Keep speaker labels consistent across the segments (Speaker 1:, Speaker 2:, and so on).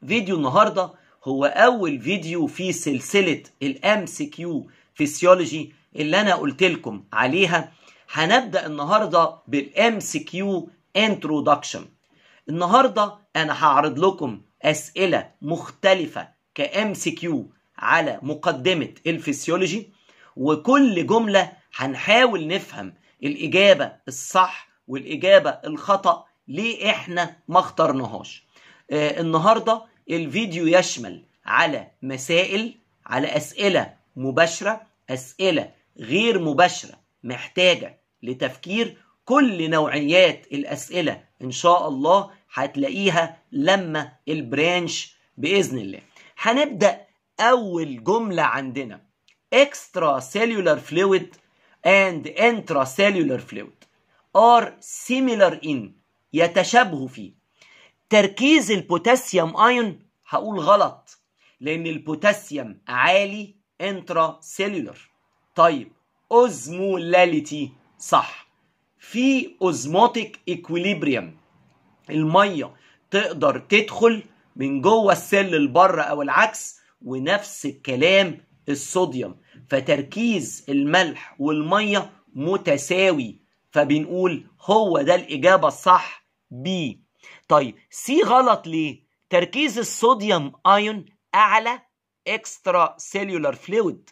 Speaker 1: فيديو النهارده هو اول فيديو في سلسله الام سي كيو فيسيولوجي اللي انا قلت لكم عليها هنبدا النهارده بالام سي كيو انترودكشن النهارده انا هعرض لكم اسئله مختلفه كام سي كيو على مقدمه الفسيولوجي وكل جمله هنحاول نفهم الاجابه الصح والاجابه الخطا ليه احنا ما اخترناهاش آه النهارده الفيديو يشمل على مسائل على اسئله مباشره اسئله غير مباشره محتاجه لتفكير كل نوعيات الاسئله ان شاء الله هتلاقيها لما البرانش باذن الله هنبدا اول جمله عندنا extra cellular fluid and intracellular fluid are similar in يتشابهوا فيه تركيز البوتاسيوم ايون هقول غلط لان البوتاسيوم عالي انترا سيلولر طيب اوزمولاليتي صح في اوزموتيك اكويليبريم الميه تقدر تدخل من جوه السل لبره او العكس ونفس الكلام الصوديوم فتركيز الملح والميه متساوي فبنقول هو ده الاجابه الصح بي طيب سي غلط ليه تركيز الصوديوم ايون اعلى اكسترا سيلولار فلويد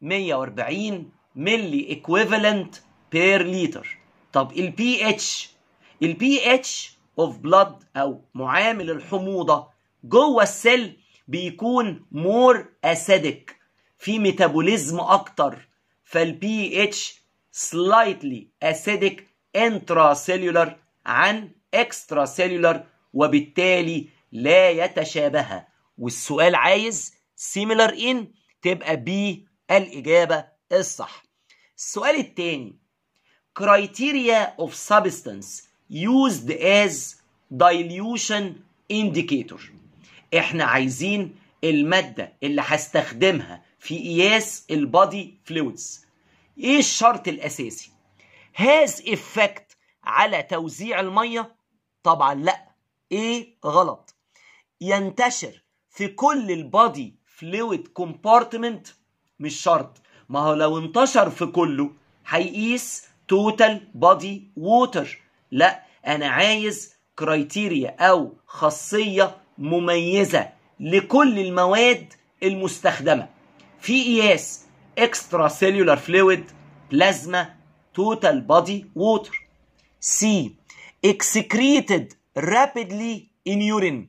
Speaker 1: 140 ملي ايكويفالنت بير لتر طب البي اتش البي اتش اوف بلاد او معامل الحموضه جوه السيل بيكون مور اسيدك في ميتابوليزم اكتر فالبي اتش سلايتلي اسيدك انترا سيلولار عن اكسترا سيلولار وبالتالي لا يتشابه والسؤال عايز similar in تبقى بي الإجابة الصح السؤال الثاني criteria of substance used as dilution indicator احنا عايزين المادة اللي هستخدمها في قياس البادي فلويدز ايه الشرط الاساسي has effect على توزيع المية طبعا لا ايه غلط ينتشر في كل البادي فلويد كومبارتمنت مش شرط ما هو لو انتشر في كله هيقيس توتال بادي ووتر لا انا عايز كرايتيريا او خاصيه مميزه لكل المواد المستخدمه في قياس اكسترا سيلولار فلويد بلازما توتال بادي ووتر سي excreted rapidly in urine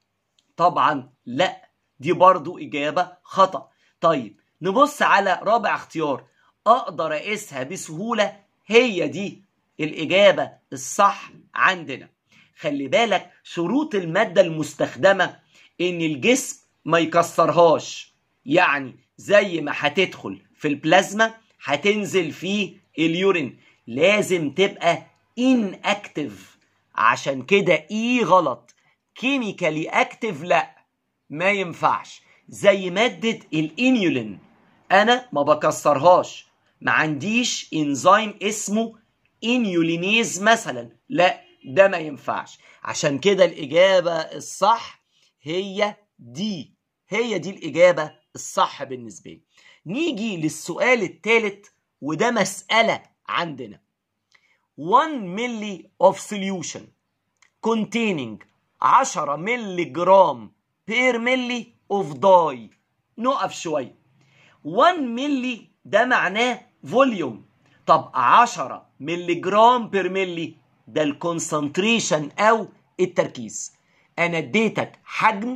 Speaker 1: طبعا لا دي برضو إجابة خطأ طيب نبص على رابع اختيار أقدر أقيسها بسهولة هي دي الإجابة الصح عندنا خلي بالك شروط المادة المستخدمة إن الجسم ما يكسرهاش يعني زي ما هتدخل في البلازما هتنزل في اليورين لازم تبقى inactive عشان كده اي غلط كيميكالي اكتف لا ما ينفعش زي مادة الانيولين انا ما بكسرهاش ما عنديش انزيم اسمه انيولينيز مثلا لا ده ما ينفعش عشان كده الاجابة الصح هي دي هي دي الاجابة الصح بالنسبة لي نيجي للسؤال الثالث وده مسألة عندنا 1 ملي of solution containing 10 ملي جرام بير ملي اوف داي نقف شويه 1 ملي ده معناه فوليوم طب 10 ملي جرام بير ملي ده الكونسنتريشن او التركيز انا اديتك حجم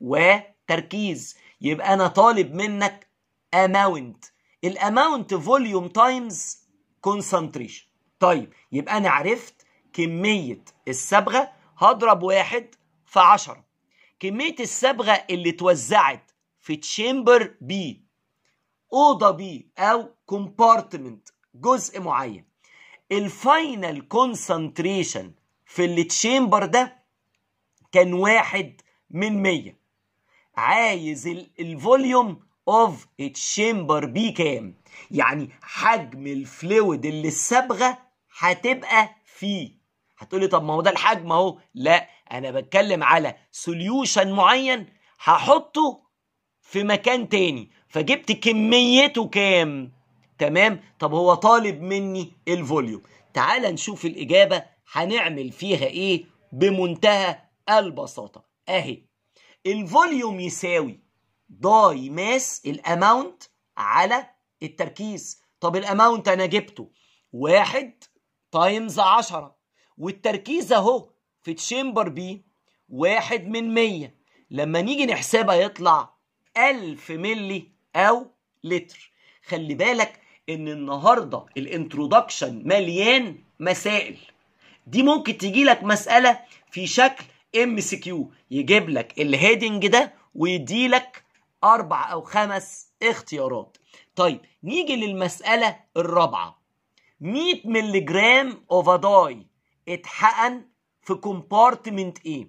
Speaker 1: وتركيز يبقى انا طالب منك اماونت الاماونت فوليوم تايمز كونسنتريشن طيب يبقى انا عرفت كميه الصبغه هضرب واحد في عشرة كمية الصبغة اللي اتوزعت في تشامبر بي أوضة بي أو كومبارتمنت جزء معين الفاينل كونسنتريشن في التشامبر ده كان واحد من مية عايز الفوليوم اوف تشامبر بي كام يعني حجم الفلويد اللي الصبغه هتبقى فيه هتقولي طب ما هو ده الحجم اهو لا انا بتكلم على سوليوشن معين هحطه في مكان تاني فجبت كميته كام تمام طب هو طالب مني الفوليوم تعال نشوف الاجابه هنعمل فيها ايه بمنتهى البساطه اهي الفوليوم يساوي داي ماس الاماونت على التركيز طب الاماونت انا جبته واحد تايمز عشرة والتركيز اهو في تشامبر بي واحد من مية لما نيجي نحسبها يطلع ألف ملي أو لتر خلي بالك ان النهارده الانترودكشن مليان مسائل دي ممكن تيجي لك مساله في شكل ام سي كيو يجيب لك الهيدنج ده ويدي لك اربع او خمس اختيارات طيب نيجي للمساله الرابعه 100 مللي جرام اوف داي اتحقن في كومبارتمنت ايه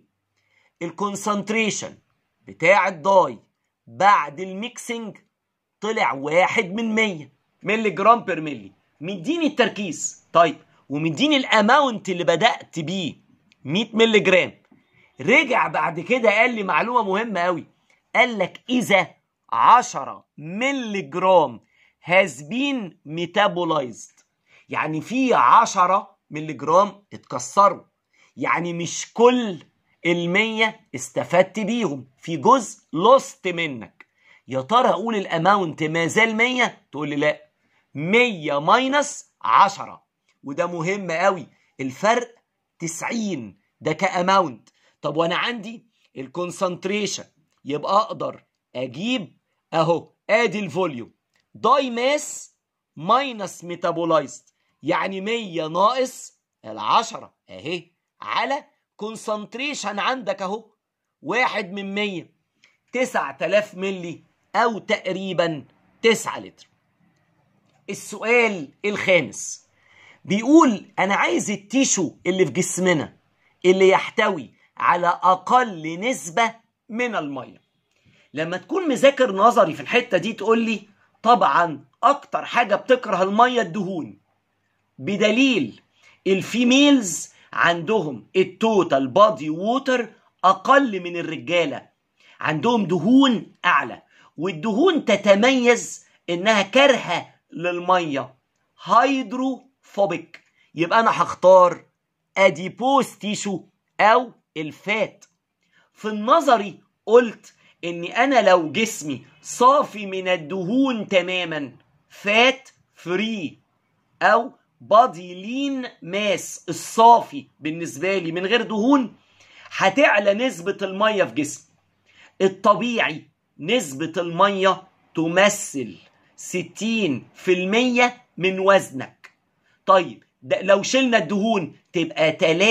Speaker 1: الكونسنتريشن بتاع الداي بعد الميكسنج طلع واحد من مية ملي جرام بير ملي مديني التركيز طيب ومديني الاماونت اللي بدات بيه 100 ملي جرام رجع بعد كده قال لي معلومه مهمه قوي قال لك اذا 10 ملي جرام has been metabolized يعني في 10 ملي جرام اتكسروا يعني مش كل المية استفدت بيهم في جزء لوست منك يا ترى اقول الاماونت ما زال 100 تقول لي لا 100 ماينس 10 وده مهم قوي الفرق 90 ده كاماونت طب وانا عندي الكونسنتريشن يبقى اقدر اجيب اهو ادي الفوليوم داي ماس ماينس ميتابولايزد يعني 100 ناقص ال10 اهي على كونسنتريشن عندك اهو واحد من 100 9000 ملي او تقريبا 9 لتر السؤال الخامس بيقول انا عايز التيشو اللي في جسمنا اللي يحتوي على اقل نسبة من المية لما تكون مذاكر نظري في الحتة دي تقول لي طبعا اكتر حاجة بتكره المية الدهون بدليل الفيميلز عندهم التوتال بادي ووتر اقل من الرجالة عندهم دهون اعلى والدهون تتميز انها كارهة للمية هيدروفوبيك يبقى انا هختار اديبوز تيشو او الفات في النظري قلت اني انا لو جسمي صافي من الدهون تماما فات فري او بادي لين ماس الصافي بالنسبه لي من غير دهون هتعلى نسبه الميه في جسمي الطبيعي نسبه الميه تمثل 60% من وزنك طيب ده لو شلنا الدهون تبقى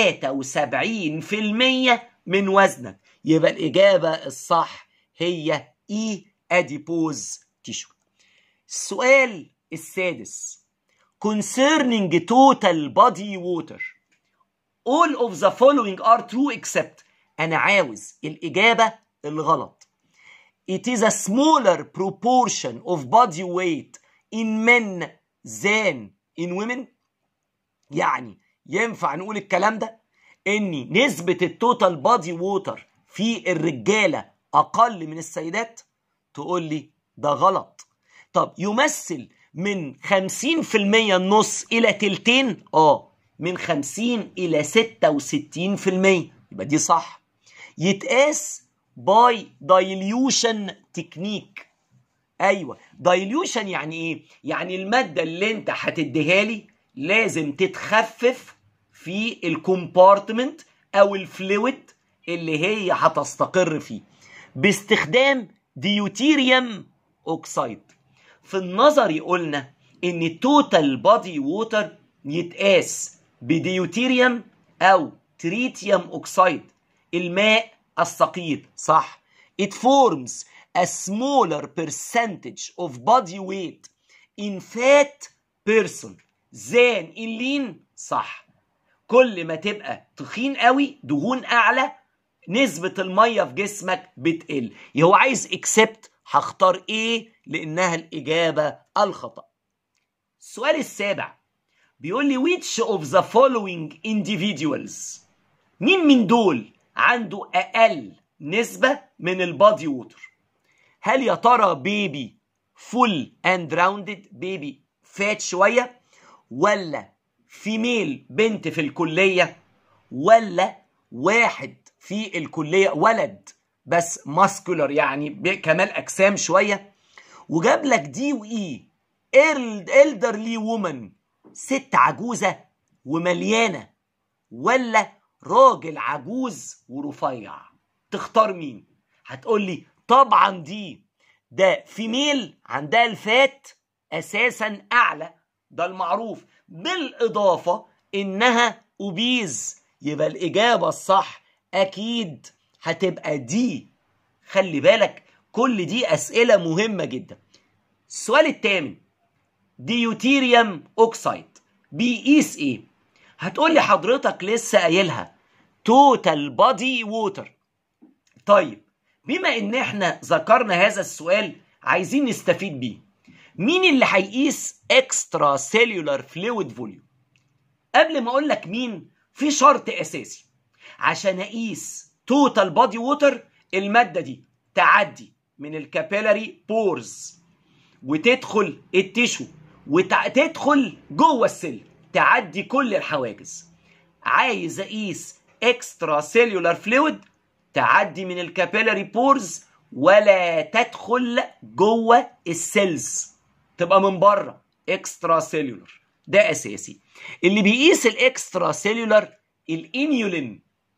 Speaker 1: 73% من وزنك يبقى الإجابة الصح هي إي أديبوز تيشو السؤال السادس concerning total body water all of the following are true except أنا عاوز الإجابة الغلط it is a smaller proportion of body weight in men than in women يعني ينفع نقول الكلام ده ان نسبة التوتال بادي ووتر في الرجالة اقل من السيدات تقول لي ده غلط طب يمثل من 50% النص الى تلتين اه من 50 الى 66% يبقى دي صح يتقاس باي دايليوشن تكنيك ايوه دايليوشن يعني ايه يعني الماده اللي انت هتديها لي لازم تتخفف في الكومبارتمنت او الفلويد اللي هي هتستقر فيه باستخدام ديوتيريوم اوكسايد في النظري قلنا ان التوتال بادي ووتر يتقاس بديوتيريوم او تريتيوم اوكسايد الماء الثقيل صح it forms a smaller percentage of body weight in fat person than in lean صح كل ما تبقى تخين قوي دهون اعلى نسبة المية في جسمك بتقل هو عايز اكسبت هختار ايه لانها الاجابة الخطأ السؤال السابع بيقول لي which of the following individuals مين من دول عنده اقل نسبه من البادي ووتر هل يا ترى بيبي فول اند راوندد بيبي فات شويه ولا فيميل بنت في الكليه ولا واحد في الكليه ولد بس ماسكولر يعني كمال اجسام شويه وجاب لك دي واي الدرلي وومن ست عجوزه ومليانه ولا راجل عجوز ورفيع تختار مين هتقول لي طبعا دي ده فيميل عندها الفات اساسا اعلى ده المعروف بالاضافه انها اوبيز يبقى الاجابه الصح اكيد هتبقى دي خلي بالك كل دي اسئله مهمه جدا السؤال الثامن ديوتيريوم اوكسايد بيقيس ايه هتقول لي حضرتك لسه قايلها توتال بادي ووتر طيب بما ان احنا ذكرنا هذا السؤال عايزين نستفيد بيه مين اللي هيقيس اكسترا سيلولار فلويد فوليوم قبل ما اقول لك مين في شرط اساسي عشان اقيس توتال بادي ووتر الماده دي تعدي من الكابيلاري بورز وتدخل التشو وتدخل جوه السل تعدي كل الحواجز عايز اقيس اكسترا سيلولار فلويد تعدي من الكابيلاري بورز ولا تدخل جوه السيلز تبقى من بره اكسترا سيلولار ده اساسي اللي بيقيس الاكسترا سيلولار الانيولين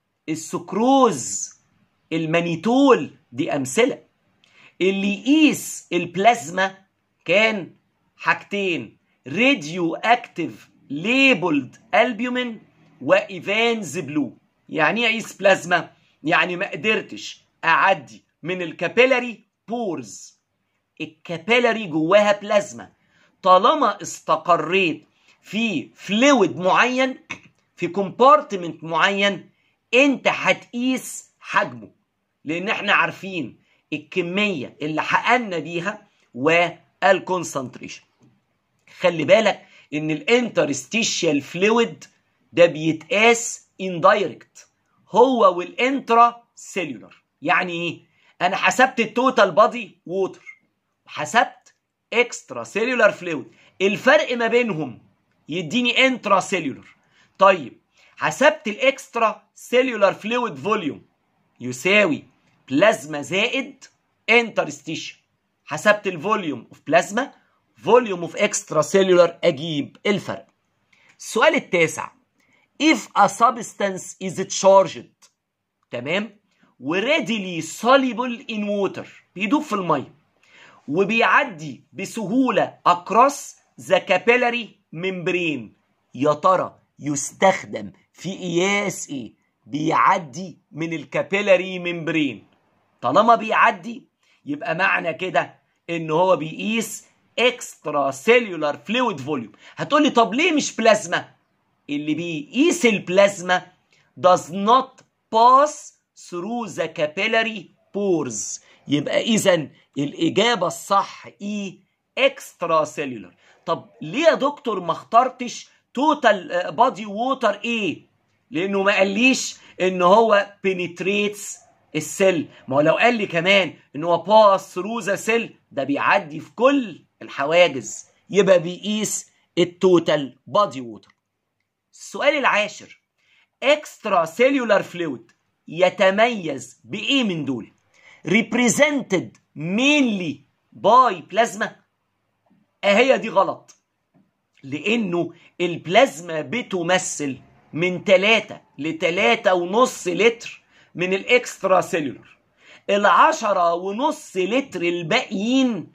Speaker 1: السكروز المانيتول دي امثله اللي يقيس البلازما كان حاجتين راديو اكتيف ليبلد البيومين وايفانز بلو يعني ايه اقيس بلازما يعني ما قدرتش اعدي من الكابيلاري بورز الكابيلاري جواها بلازما طالما استقريت في فلويد معين في كومبارتمنت معين انت هتقيس حجمه لان احنا عارفين الكميه اللي حققنا بيها والكونسنتريشن خلي بالك ان الانترستيشيال فلويد ده بيتقاس اندايركت هو والانترا سيلولر يعني ايه انا حسبت التوتال بادي ووتر حسبت اكسترا سيلولر فلويد الفرق ما بينهم يديني انترا سيلولر طيب حسبت الاكسترا سيلولر فلويد فوليوم يساوي بلازما زائد انترستيشن حسبت الفوليوم اوف بلازما فوليوم اوف اكسترا سيلولر اجيب الفرق السؤال التاسع if a substance is charged تمام وreadily soluble in water بيدوب في الميه وبيعدي بسهوله across the capillary membrane يا ترى يستخدم في قياس ايه بيعدي من الكابيلاري ممبرين طالما بيعدي يبقى معنى كده ان هو بيقيس اكسترا سيلولار فلويد فوليوم هتقولي طب ليه مش بلازما اللي بيقيس البلازما does not pass through the capillary pores يبقى اذا الاجابه الصح اي اكسترا سيلولار طب ليه يا دكتور ما اخترتش توتال بادي ووتر ايه لانه ما قاليش ان هو بينيتريتس السيل ما هو لو قال لي كمان ان هو باس ثرو ذا سيل ده بيعدي في كل الحواجز يبقى بيقيس التوتال بادي ووتر السؤال العاشر اكسترا سيلولار فلويد يتميز بايه من دول represented mainly by plasma اهي دي غلط لانه البلازما بتمثل من 3 ل 3 ونص لتر من الاكسترا سيلولر العشرة ونص لتر الباقيين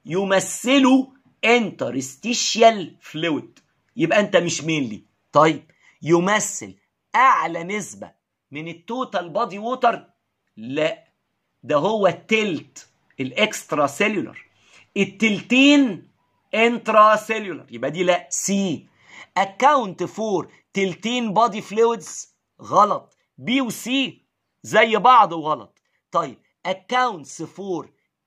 Speaker 1: يمثلوا انترستيشيال فلويد يبقى انت مش مينلي طيب يمثل اعلى نسبة من التوتال بادي ووتر لا ده هو التلت الاكسترا سيلولر التلتين انترا سيلولر يبقى دي لا سي اكاونت فور تلتين بادي فلويدز غلط بي وسي زي بعض وغلط طيب accounts فور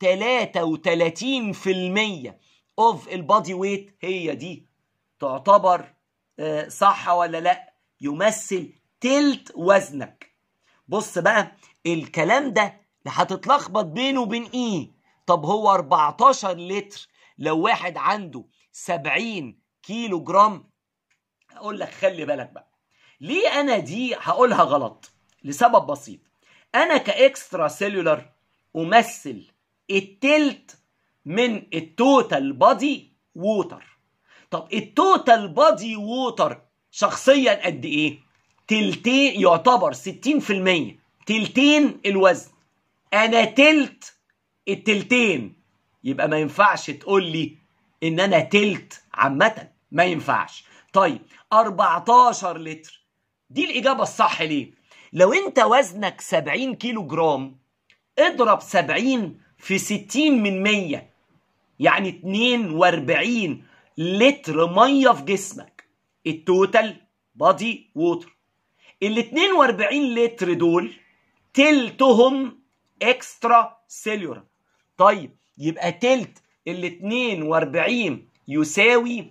Speaker 1: 33% اوف البادي ويت هي دي تعتبر صح ولا لا يمثل تلت وزنك بص بقى الكلام ده هتتلخبط بينه وبين ايه طب هو 14 لتر لو واحد عنده 70 كيلو جرام اقول لك خلي بالك بقى ليه انا دي هقولها غلط لسبب بسيط انا كاكسترا سيلولر امثل التلت من التوتال بادي ووتر طب التوتال بادي ووتر شخصيا قد ايه تلتين يعتبر 60% تلتين الوزن انا تلت التلتين يبقى ما ينفعش تقول لي ان انا تلت عامه ما ينفعش طيب 14 لتر دي الاجابه الصح ليه لو انت وزنك 70 كيلو جرام اضرب 70 في 60 من 100 يعني 42 لتر ميه في جسمك التوتال بادي ووتر ال 42 لتر دول تلتهم اكسترا سيلولر طيب يبقى تلت ال 42 يساوي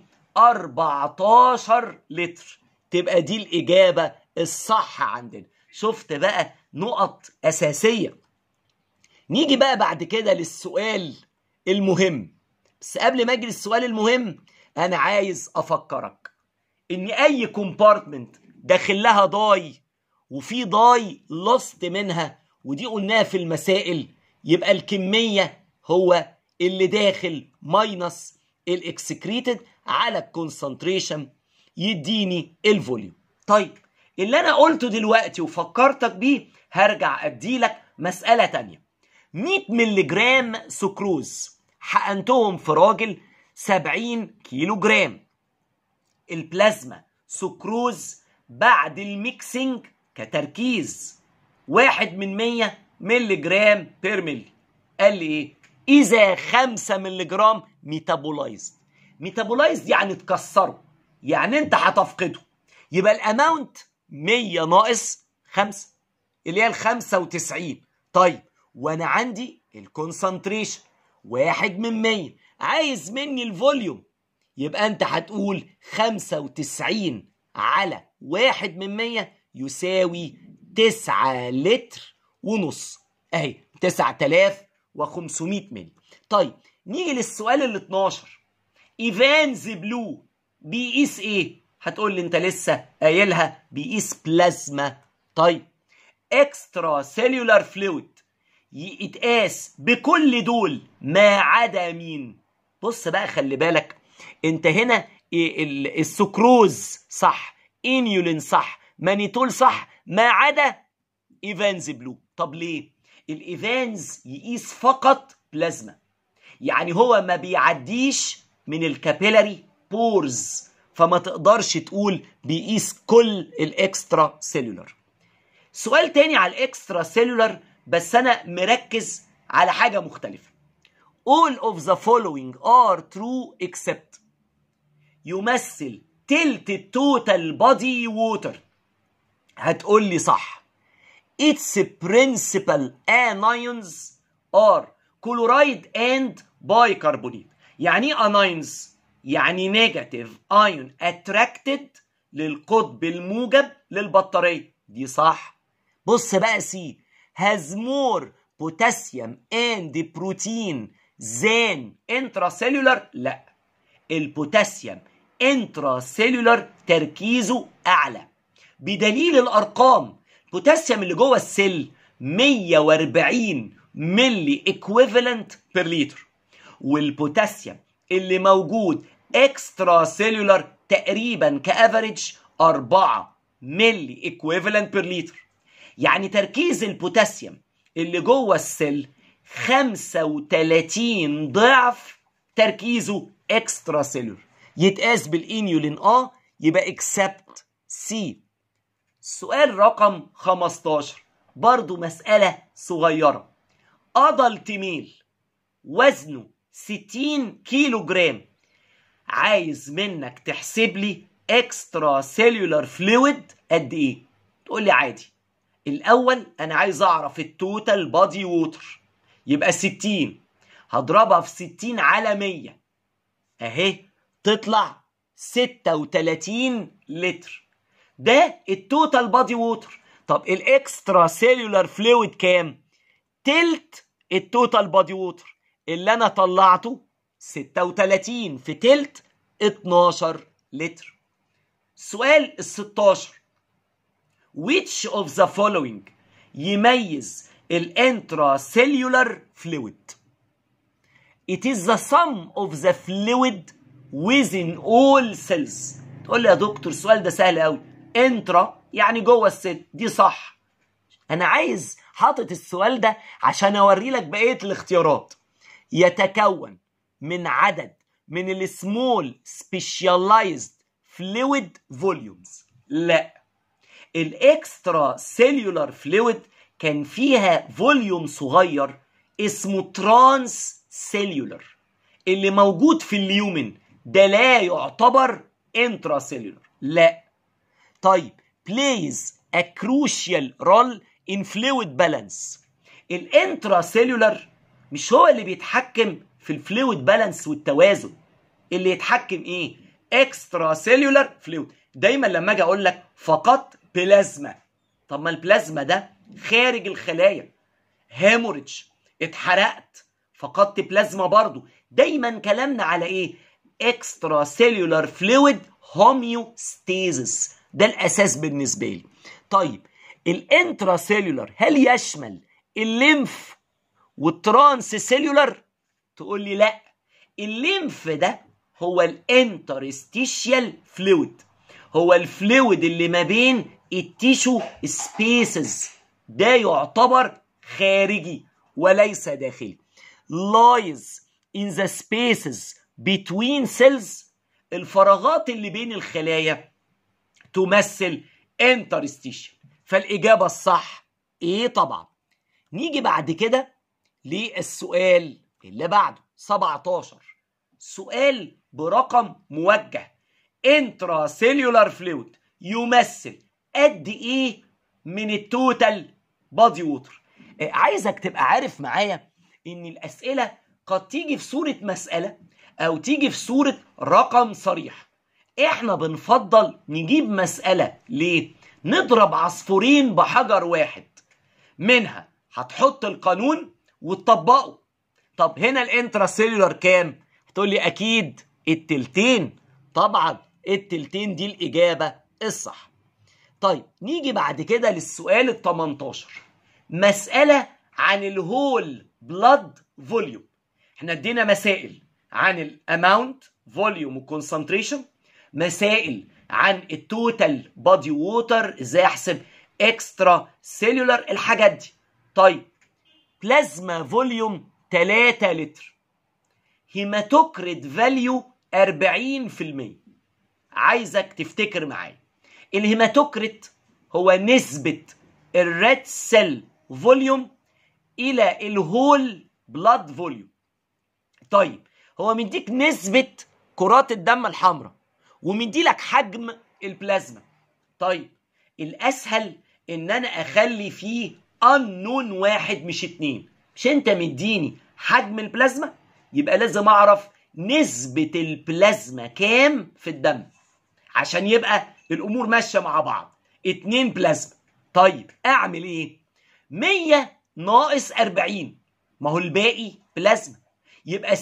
Speaker 1: 14 لتر تبقى دي الإجابة الصح عندنا شفت بقى نقط أساسية نيجي بقى بعد كده للسؤال المهم بس قبل ما اجي للسؤال المهم انا عايز افكرك ان اي كومبارتمنت داخل لها داي وفي داي لوست منها ودي قلناها في المسائل يبقى الكميه هو اللي داخل ماينس الاكسكريتد على الكونسنتريشن يديني الفوليوم طيب اللي انا قلته دلوقتي وفكرتك بيه هرجع اديلك مساله تانية 100 مللي جرام سكروز حقنتهم في راجل 70 كيلو جرام البلازما سكروز بعد الميكسينج كتركيز واحد من 100 مللي جرام بير ملي قال لي ايه اذا 5 مللي جرام ميتابولايزد ميتابولايزد يعني اتكسروا يعني انت هتفقده يبقى الاماونت 100 ناقص 5 اللي هي ال 95 طيب وانا عندي الكونسنتريشن واحد من 100 عايز مني الفوليوم يبقى انت هتقول 95 على واحد من 100 يساوي 9 لتر ونص اهي 9500 ملي طيب نيجي للسؤال ال 12 ايفانز بلو بيقيس ايه هتقول لي انت لسه قايلها بيقيس بلازما طيب اكسترا سيلولار فلويد يتقاس بكل دول ما عدا مين بص بقى خلي بالك انت هنا السكروز صح انيولين صح مانيتول صح ما عدا ايفانز بلو طب ليه الايفانز يقيس فقط بلازما يعني هو ما بيعديش من الكابيلاري بورز فما تقدرش تقول بيقيس كل الاكسترا سيلولر سؤال تاني على الاكسترا سيلولر بس انا مركز على حاجه مختلفه all of the following are true except يمثل تلت التوتال بادي ووتر هتقول لي صح its principal anions are chloride and bicarbonate يعني ايه anions يعني نيجاتيف ايون اتراكتد للقطب الموجب للبطاريه دي صح بص بقى سي has more potassium and protein than intracellular لا البوتاسيوم intracellular تركيزه اعلى بدليل الارقام البوتاسيوم اللي جوه السيل 140 ملي ايكويفالنت بير لتر والبوتاسيوم اللي موجود اكسترا سيلولار تقريبا كافريج 4 ملي ايكويفالنت بير لتر يعني تركيز البوتاسيوم اللي جوه السيل 35 ضعف تركيزه اكسترا سيلولر يتقاس بالانيولين اه يبقى اكسبت سي سؤال رقم 15 برضو مسألة صغيرة أدلت ميل وزنه 60 كيلو جرام عايز منك تحسب لي اكسترا سيلولار فلويد قد ايه تقول لي عادي الاول انا عايز اعرف التوتال بادي ووتر يبقى 60 هضربها في 60 على 100 اهي تطلع 36 لتر ده التوتال بادي ووتر طب الاكسترا سيلولار فلويد كام تلت التوتال بادي ووتر اللي انا طلعته 36 في تلت 12 لتر سؤال ال 16 which of the following يميز الانترا سيلولار فلويد it is the sum of the fluid within all cells تقول لي يا دكتور السؤال ده سهل قوي انترا يعني جوه السيل دي صح انا عايز حاطط السؤال ده عشان اوري لك بقيه الاختيارات يتكون من عدد من السمول سبيشاليزد فلويد فوليومز لا الاكسترا سيلولار فلويد كان فيها فوليوم صغير اسمه ترانس سيلولار اللي موجود في اليومن ده لا يعتبر انترا سيلولار لا طيب plays a crucial role in fluid balance الانترا سيلولار مش هو اللي بيتحكم في الفلويد بالانس والتوازن اللي يتحكم ايه اكسترا سيلولار فلويد دايما لما اجي اقول لك فقط بلازما طب ما البلازما ده خارج الخلايا هيموريدج اتحرقت فقدت بلازما برضو دايما كلامنا على ايه اكسترا سيلولار فلويد هوميوستيزس ده الاساس بالنسبه لي طيب الانترا سيلولار هل يشمل الليمف والترانس سيلولار تقول لي لا الليمف ده هو الانترستيشيال فلويد هو الفلويد اللي ما بين التيشو سبيسز ده يعتبر خارجي وليس داخلي lies in the spaces between cells الفراغات اللي بين الخلايا تمثل interstitial فالإجابة الصح إيه طبعا نيجي بعد كده للسؤال اللي بعده 17 سؤال برقم موجه انترا سيلولار فلويد يمثل قد ايه من التوتال بادي ووتر عايزك تبقى عارف معايا ان الاسئله قد تيجي في صوره مساله او تيجي في صوره رقم صريح احنا بنفضل نجيب مساله ليه نضرب عصفورين بحجر واحد منها هتحط القانون وتطبقه طب هنا الانترا سيلولار كام هتقول لي اكيد التلتين طبعا التلتين دي الاجابه الصح طيب نيجي بعد كده للسؤال ال 18 مسألة عن الهول بلاد فوليوم احنا ادينا مسائل عن الاماونت فوليوم وكونسنتريشن مسائل عن التوتال بادي ووتر ازاي احسب اكسترا سيلولار الحاجات دي طيب بلازما فوليوم 3 لتر هيماتوكريت فاليو 40% عايزك تفتكر معايا الهيماتوكريت هو نسبة الريد سيل فوليوم إلى الهول بلاد فوليوم طيب هو مديك نسبة كرات الدم الحمراء ومديلك حجم البلازما طيب الأسهل إن أنا أخلي فيه أنون واحد مش اتنين مش أنت مديني حجم البلازما يبقى لازم أعرف نسبة البلازما كام في الدم عشان يبقى الامور ماشيه مع بعض اتنين بلازما طيب اعمل ايه 100 ناقص 40 ما هو الباقي بلازما يبقى 60%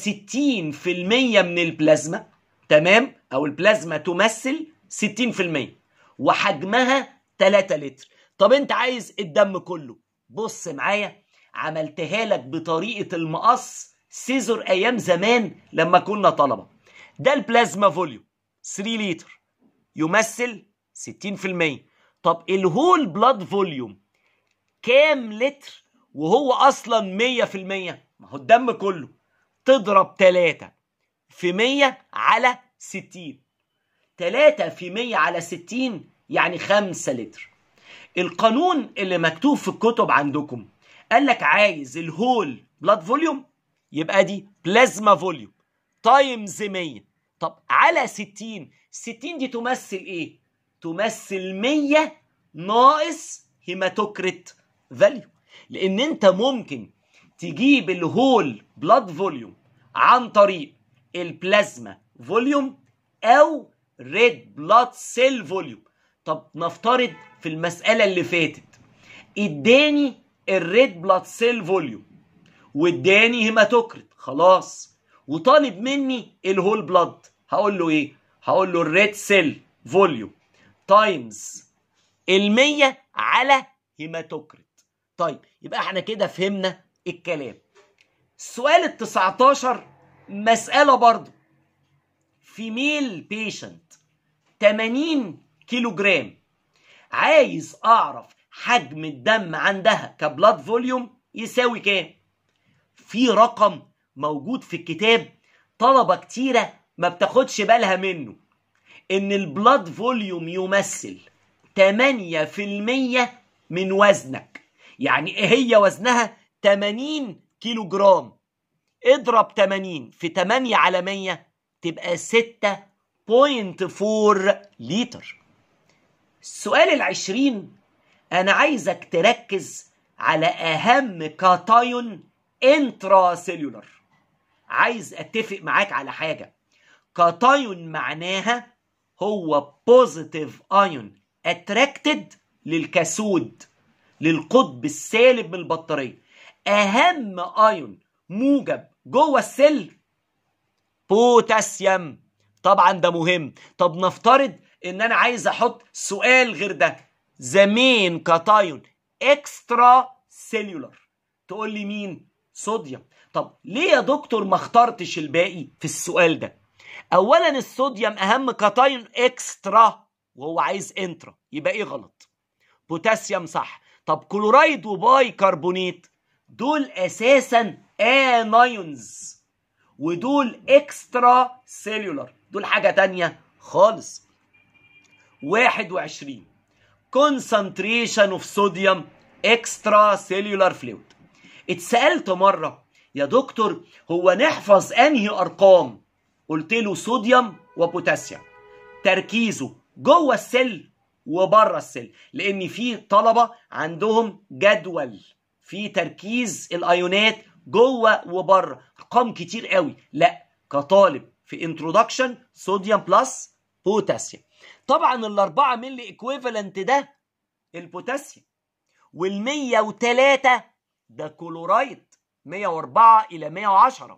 Speaker 1: من البلازما تمام او البلازما تمثل 60% وحجمها 3 لتر طب انت عايز الدم كله بص معايا عملتها لك بطريقه المقص سيزور ايام زمان لما كنا طلبه ده البلازما فوليوم 3 لتر يمثل 60% طب الهول بلاد فوليوم كام لتر وهو اصلا 100% ما هو الدم كله تضرب 3 في 100 على 60 3 في 100 على 60 يعني 5 لتر القانون اللي مكتوب في الكتب عندكم قال لك عايز الهول بلاد فوليوم يبقى دي بلازما فوليوم تايمز 100 طب على 60 60 دي تمثل ايه تمثل 100 ناقص هيماتوكريت فاليو لان انت ممكن تجيب الهول بلاد فوليوم عن طريق البلازما فوليوم او ريد بلاد سيل فوليوم طب نفترض في المسألة اللي فاتت اداني الريد بلاد سيل فوليوم واداني هيماتوكريت خلاص وطالب مني الهول بلاد هقول له ايه هقول له الريد سيل فوليوم تايمز ال100 على هيماتوكريت طيب يبقى احنا كده فهمنا الكلام السؤال ال 19 مسألة برضه فيميل بيشنت 80 كيلو جرام عايز اعرف حجم الدم عندها كبلاد فوليوم يساوي كام في رقم موجود في الكتاب طلبة كتيرة ما بتاخدش بالها منه ان البلاد فوليوم يمثل 8% من وزنك يعني ايه هي وزنها 80 كيلو جرام اضرب 80 في 8 على 100 تبقى 6.4 لتر السؤال العشرين انا عايزك تركز على اهم كاتايون انترا سيلولر عايز اتفق معاك على حاجة كاتايون معناها هو بوزيتيف ايون اتراكتد للكاسود للقطب السالب من البطارية اهم ايون موجب جوه السل بوتاسيوم طبعا ده مهم طب نفترض ان انا عايز احط سؤال غير ده زمين كاتايون اكسترا سيلولر تقول لي مين صوديوم طب ليه يا دكتور ما اخترتش الباقي في السؤال ده اولا الصوديوم اهم كاتايون اكسترا وهو عايز انترا يبقى ايه غلط بوتاسيوم صح طب كلورايد وباي كربونيت دول اساسا انايونز ودول اكسترا سيلولر دول حاجه تانية خالص 21 concentration of sodium extra cellular fluid اتسألت مرة يا دكتور هو نحفظ انهي ارقام قلت له صوديوم وبوتاسيوم تركيزه جوه السل وبره السل لان في طلبه عندهم جدول في تركيز الايونات جوه وبره ارقام كتير قوي لا كطالب في انترودكشن صوديوم بلس بوتاسيوم طبعا الاربعة ملي ايكويفالنت ده البوتاسيوم وال103 ده كلورايد 104 الى 110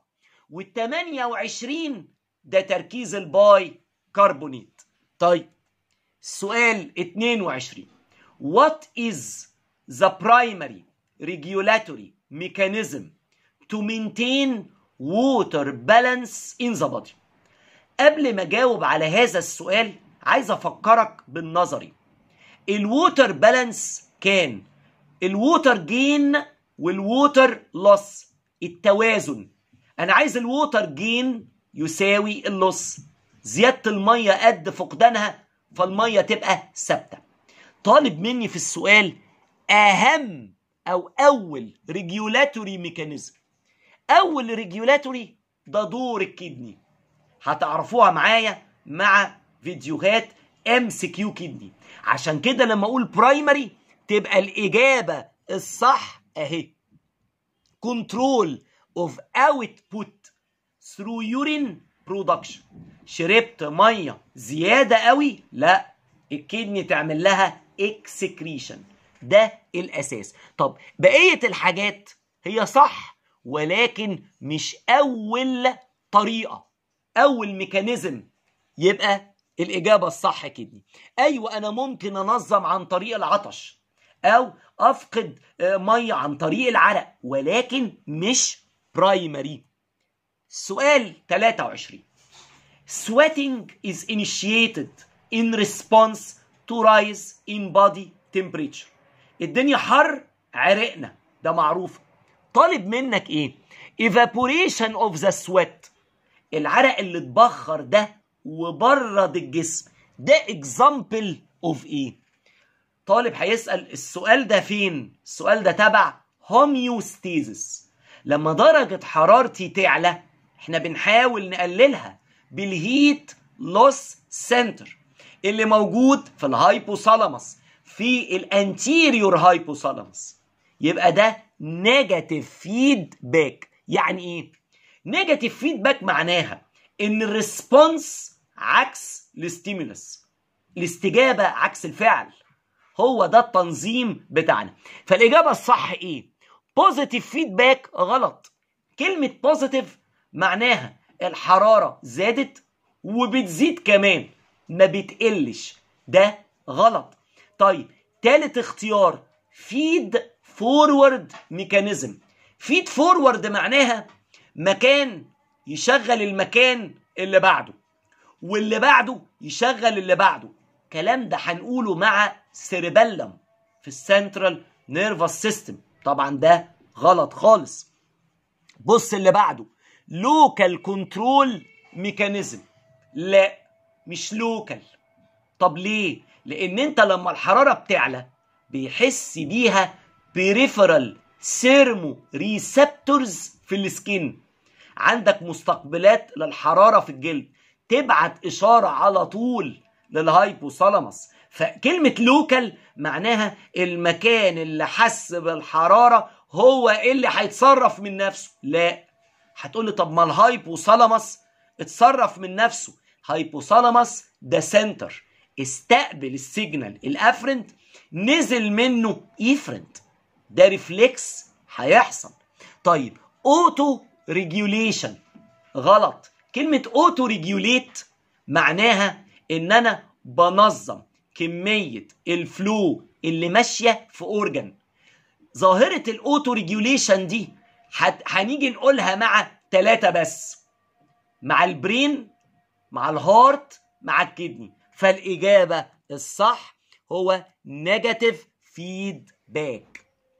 Speaker 1: وال28 ده تركيز الباي كربونيت طيب سؤال 22 What is the primary regulatory mechanism to maintain water balance in the body قبل ما اجاوب على هذا السؤال عايز افكرك بالنظري الووتر بالانس كان الووتر جين والووتر لوس التوازن انا عايز الووتر جين يساوي اللص زياده الميه قد فقدانها فالميه تبقى ثابته طالب مني في السؤال اهم او اول ريجولاتوري ميكانيزم اول ريجولاتوري ده دور الكدني هتعرفوها معايا مع فيديوهات ام سي كيو كدني عشان كده لما اقول برايمري تبقى الاجابه الصح اهي كنترول اوف اوتبوت ثرو يورين برودكشن شربت ميه زياده قوي لا الكدني تعمل لها اكسكريشن ده الاساس طب بقيه الحاجات هي صح ولكن مش اول طريقه اول ميكانيزم يبقى الاجابه الصح كدني ايوه انا ممكن انظم عن طريق العطش او افقد ميه عن طريق العرق ولكن مش برايمري سؤال 23 sweating is initiated in response to rise in body temperature الدنيا حر عرقنا ده معروف طالب منك ايه evaporation of the sweat العرق اللي اتبخر ده وبرد الجسم ده example of ايه طالب هيسأل السؤال ده فين السؤال ده تبع هوميوستيزس لما درجة حرارتي تعلى احنا بنحاول نقللها بالهيت لوس سنتر اللي موجود في الهايبوثالاموس في الانتيريور هايبوثالاموس يبقى ده نيجاتيف فيدباك يعني ايه نيجاتيف فيدباك معناها ان الريسبونس عكس الستيمولس الاستجابه عكس الفعل هو ده التنظيم بتاعنا فالاجابه الصح ايه بوزيتيف فيدباك غلط كلمه بوزيتيف معناها الحراره زادت وبتزيد كمان ما بتقلش ده غلط طيب تالت اختيار فيد فورورد ميكانيزم فيد فورورد معناها مكان يشغل المكان اللي بعده واللي بعده يشغل اللي بعده الكلام ده هنقوله مع سيربيلم في السنترال نيرفس سيستم طبعا ده غلط خالص بص اللي بعده لوكال كنترول ميكانيزم لا مش لوكال طب ليه لان انت لما الحراره بتعلى بيحس بيها بريفرال سيرمو ريسبتورز في السكين عندك مستقبلات للحراره في الجلد تبعت اشاره على طول للهايبوثالاموس فكلمه لوكال معناها المكان اللي حس بالحراره هو اللي هيتصرف من نفسه لا هتقول لي طب ما الهايبوثالاموس اتصرف من نفسه هايبوثالاموس ده سنتر استقبل السيجنال الافرنت نزل منه ايفرنت ده ريفلكس هيحصل طيب اوتو ريجوليشن غلط كلمة اوتو ريجوليت معناها ان انا بنظم كمية الفلو اللي ماشية في اورجن ظاهرة الاوتو ريجوليشن دي هنيجي نقولها مع ثلاثة بس مع البرين مع الهارت مع الكدني فالإجابة الصح هو نيجاتيف فيدباك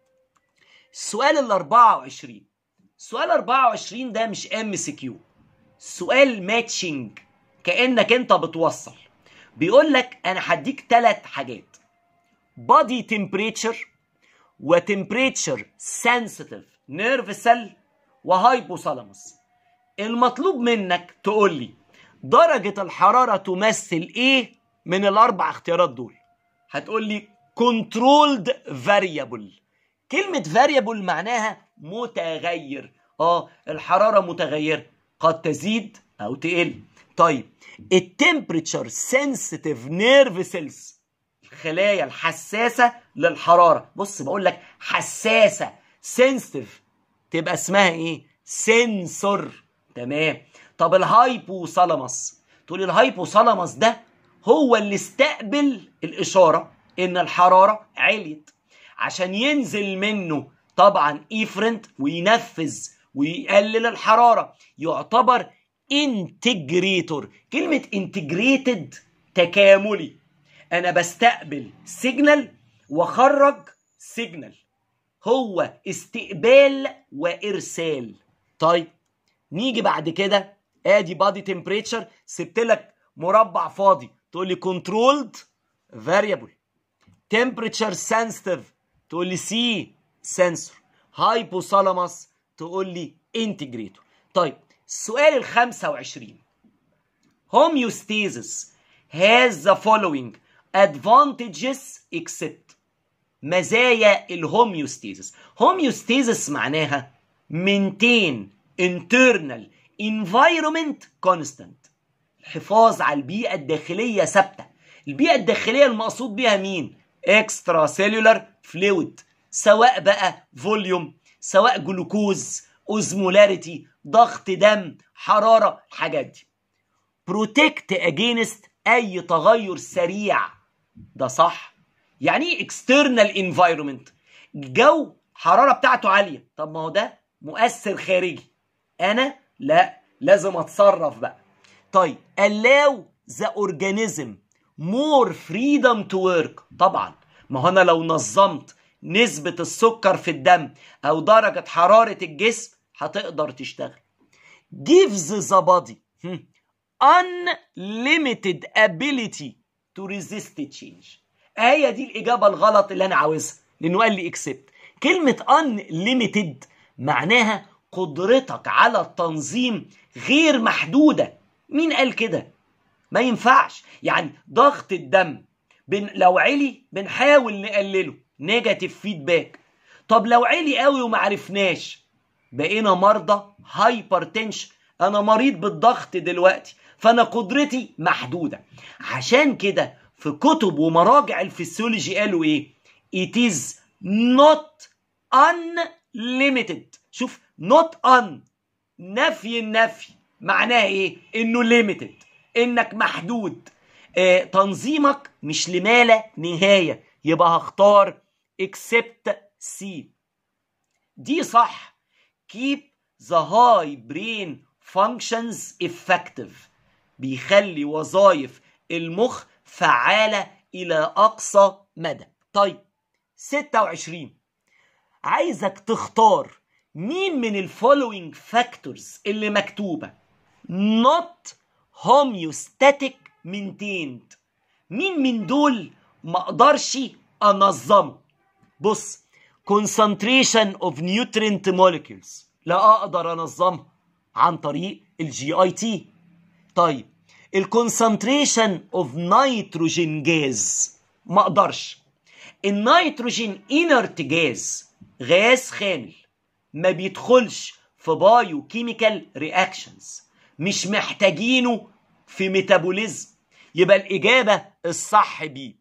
Speaker 1: السؤال ال 24 سؤال 24 ده مش ام سي كيو سؤال ماتشنج كانك انت بتوصل بيقول لك انا هديك ثلاث حاجات بادي تمبريتشر وتمبريتشر سنسيتيف نيرف سيل وهايبوثالاموس المطلوب منك تقول لي درجة الحرارة تمثل ايه من الاربع اختيارات دول هتقول لي controlled variable كلمة variable معناها متغير اه الحرارة متغيرة قد تزيد او تقل طيب التمبريتشر سنسيتيف نيرف سيلز الخلايا الحساسة للحرارة بص بقول لك حساسة سنسيتيف تبقى اسمها ايه سنسور تمام طب الهايبوثالاموس تقول الهايبوثالاموس ده هو اللي استقبل الاشاره ان الحراره عليت عشان ينزل منه طبعا ايفرنت وينفذ ويقلل الحراره يعتبر انتجريتور كلمه انتجريتد تكاملي انا بستقبل سيجنال واخرج سيجنال هو استقبال وارسال طيب نيجي بعد كده ادي بادي تمبريتشر سبت لك مربع فاضي تقول لي كنترولد فاريبل تمبريتشر سنسيتيف تقول لي سي سنسور هايبوثالاموس تقول لي انتجريتور طيب السؤال ال 25 homeostasis has the following advantages except مزايا الهوميوستيزس هوميوستيزس معناها maintain internal environment constant الحفاظ على البيئة الداخلية ثابتة البيئة الداخلية المقصود بها مين اكسترا سيلولار فلويد سواء بقى فوليوم سواء جلوكوز اوزمولاريتي ضغط دم حرارة الحاجات دي بروتكت اجينست اي تغير سريع ده صح يعني ايه اكسترنال انفايرمنت الجو حراره بتاعته عاليه طب ما هو ده مؤثر خارجي انا لا لازم اتصرف بقى طيب allow the organism more freedom to work طبعا ما هو انا لو نظمت نسبة السكر في الدم او درجة حرارة الجسم هتقدر تشتغل gives the body unlimited ability to resist change هي دي الإجابة الغلط اللي أنا عاوزها لأنه قال لي accept كلمة unlimited معناها قدرتك على التنظيم غير محدودة مين قال كده ما ينفعش يعني ضغط الدم بن لو علي بنحاول نقلله نيجاتيف فيدباك طب لو علي قوي وما عرفناش بقينا مرضى هايبرتنشن انا مريض بالضغط دلوقتي فانا قدرتي محدوده عشان كده في كتب ومراجع الفسيولوجي قالوا ايه it is not unlimited شوف not un نفي النفي معناه ايه انه limited انك محدود آه تنظيمك مش لما لا نهايه يبقى هختار except C دي صح keep the high brain functions effective بيخلي وظائف المخ فعالة إلى أقصى مدى طيب 26 عايزك تختار مين من الفولوينج فاكتورز اللي مكتوبة not homeostatic maintained مين من دول ما اقدرش انظمه بص concentration of nutrient molecules لا اقدر انظمها عن طريق الجي اي تي طيب الكونسنتريشن اوف نيتروجين جاز ما اقدرش النيتروجين انرت جاز غاز خامل ما بيدخلش في بايو كيميكال رياكشنز مش محتاجينه في ميتابوليزم يبقى الاجابه الصح بي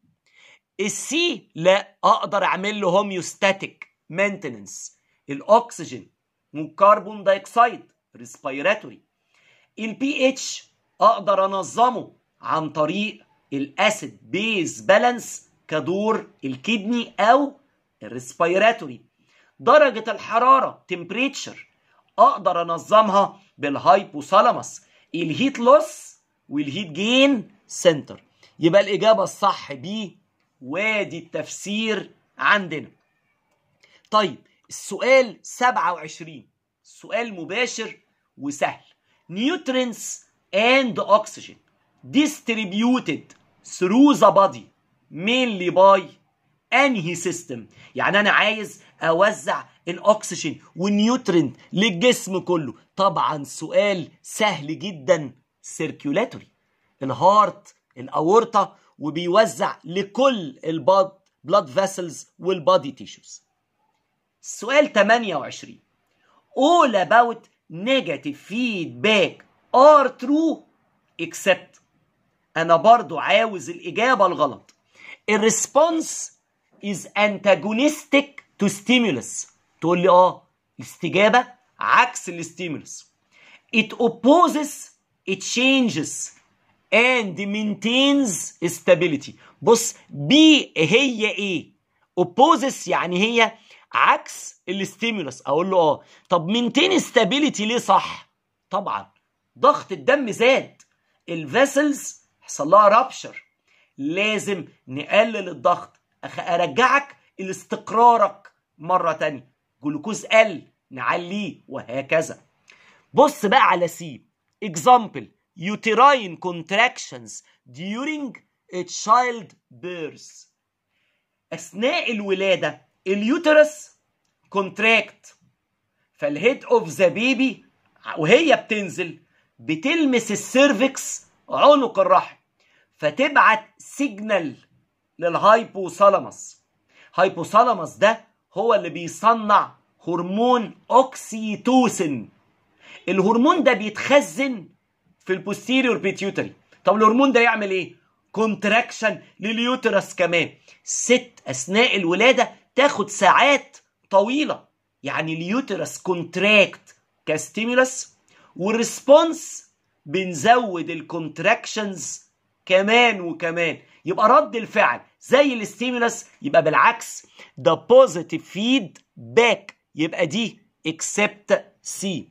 Speaker 1: السي لا اقدر اعمل له هوميوستاتيك مينتننس الاكسجين والكربون دايوكسيد ريسبيراتوري البي اتش اقدر انظمه عن طريق الاسيد بيز بالانس كدور الكدني او الريسبيراتوري درجة الحرارة تمبريتشر اقدر انظمها بالهايبوثالاموس الهيت لوس والهيت جين سنتر يبقى الاجابة الصح بي وادي التفسير عندنا طيب السؤال 27 سؤال مباشر وسهل nutrients and oxygen distributed through the body mainly by انهي سيستم يعني انا عايز اوزع الاكسجين والنيوترين للجسم كله طبعا سؤال سهل جدا سيركيولاتوري الهارت الاورطه وبيوزع لكل البلد بلاد فيسلز والبادي تيشوز السؤال 28 all about negative feedback are true except انا برضو عاوز الاجابه الغلط الريسبونس is antagonistic to stimulus تقول لي اه الاستجابه عكس الاستيمولس it opposes it changes and maintains stability بص بي هي ايه opposes يعني هي عكس الاستيمولس اقول له اه طب maintain stability ليه صح طبعا ضغط الدم زاد الفيسلز حصل لها رابشر لازم نقلل الضغط ارجعك لاستقرارك مره تانية جلوكوز قل نعليه وهكذا بص بقى على سي example uterine contractions during a child birth اثناء الولاده اليوترس كونتراكت فالهيد اوف ذا بيبي وهي بتنزل بتلمس السيرفكس عنق الرحم فتبعت سيجنال للهايبوثالاموس هايبوثالاموس ده هو اللي بيصنع هرمون اوكسيتوسين الهرمون ده بيتخزن في البوستيريور بيتيوتري طب الهرمون ده يعمل ايه كونتراكشن لليوترس كمان ست اثناء الولاده تاخد ساعات طويله يعني اليوترس كونتراكت كستيمولس والريسبونس بنزود الكونتراكشنز كمان وكمان يبقى رد الفعل زي الاستيمولس يبقى بالعكس ده بوزيتيف فيد باك يبقى دي اكسبت سي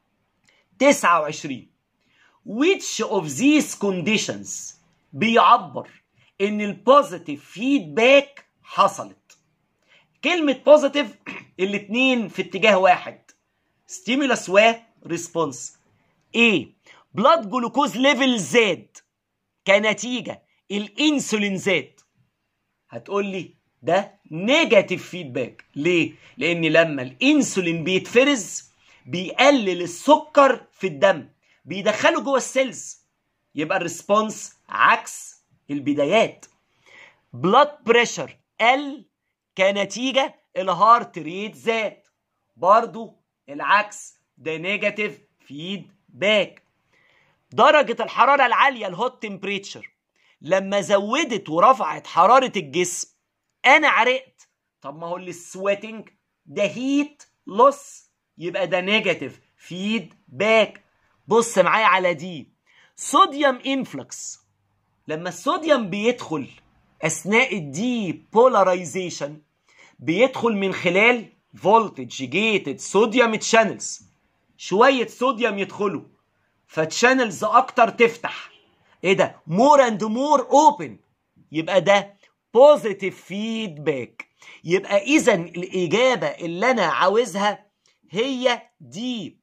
Speaker 1: 29 which of these conditions بيعبر ان البوزيتيف فيدباك حصلت كلمة بوزيتيف الاتنين في اتجاه واحد ستيمولس وريسبونس A بلاد جلوكوز ليفل زاد كنتيجة الانسولين زاد هتقول لي ده نيجاتيف فيدباك ليه؟ لان لما الانسولين بيتفرز بيقلل السكر في الدم بيدخله جوه السيلز يبقى الريسبونس عكس البدايات بلاد بريشر قل كنتيجة الهارت ريت زاد برضو العكس ده نيجاتيف فيدباك درجة الحرارة العالية الهوت تمبريتشر لما زودت ورفعت حراره الجسم انا عرقت طب ما هو السويتنج ده هيت لوس يبقى ده نيجاتيف فيدباك بص معايا على دي صوديوم انفلكس لما الصوديوم بيدخل اثناء الدي بولاريزيشن بيدخل من خلال فولتج جيتد صوديوم تشانلز شويه صوديوم يدخلوا فتشانلز اكتر تفتح ايه ده مور اند مور اوبن يبقى ده بوزيتيف فيدباك يبقى اذا الاجابه اللي انا عاوزها هي دي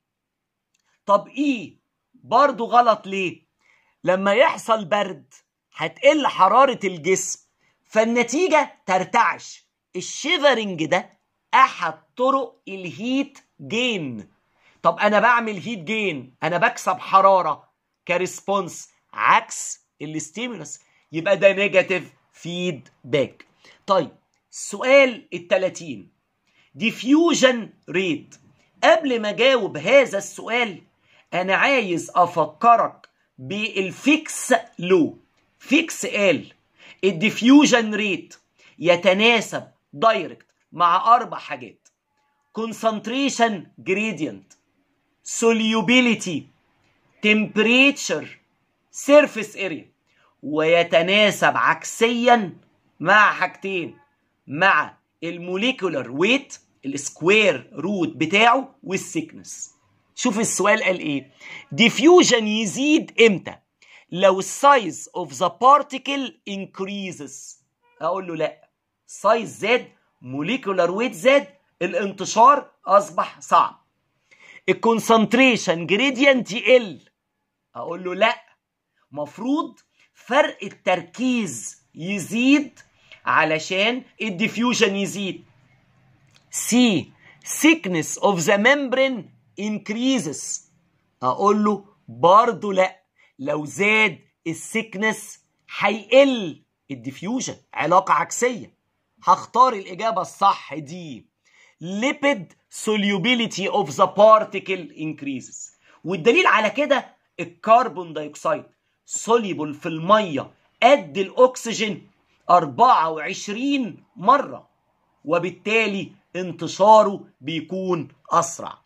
Speaker 1: طب ايه برضو غلط ليه لما يحصل برد هتقل حراره الجسم فالنتيجه ترتعش الشيفرنج ده احد طرق الهيت جين طب انا بعمل هيت جين انا بكسب حراره كريسبونس عكس الستيمولس يبقى ده نيجاتيف فيدباك طيب السؤال ال 30 ديفيوجن ريت قبل ما اجاوب هذا السؤال انا عايز افكرك بالفيكس لو فيكس قال الديفيوجن ريت يتناسب دايركت مع اربع حاجات concentration gradient solubility temperature surface area ويتناسب عكسيا مع حاجتين مع الموليكولر ويت السكوير روت بتاعه والسيكنس شوف السؤال قال ايه ديفيوجن يزيد امتى لو السايز اوف ذا بارتيكل انكريزز اقول له لا سايز زاد موليكولر ويت زاد الانتشار اصبح صعب الكونسنتريشن جريدينت يقل اقول له لا مفروض فرق التركيز يزيد علشان الديفيوجن يزيد سي thickness of the membrane increases اقول له برضه لا لو زاد السيكنس هيقل الديفيوجن علاقة عكسية هختار الإجابة الصح دي lipid solubility of the particle increases والدليل على كده الكربون دايوكسيد soluble في المية قد الأكسجين 24 مرة وبالتالي انتشاره بيكون أسرع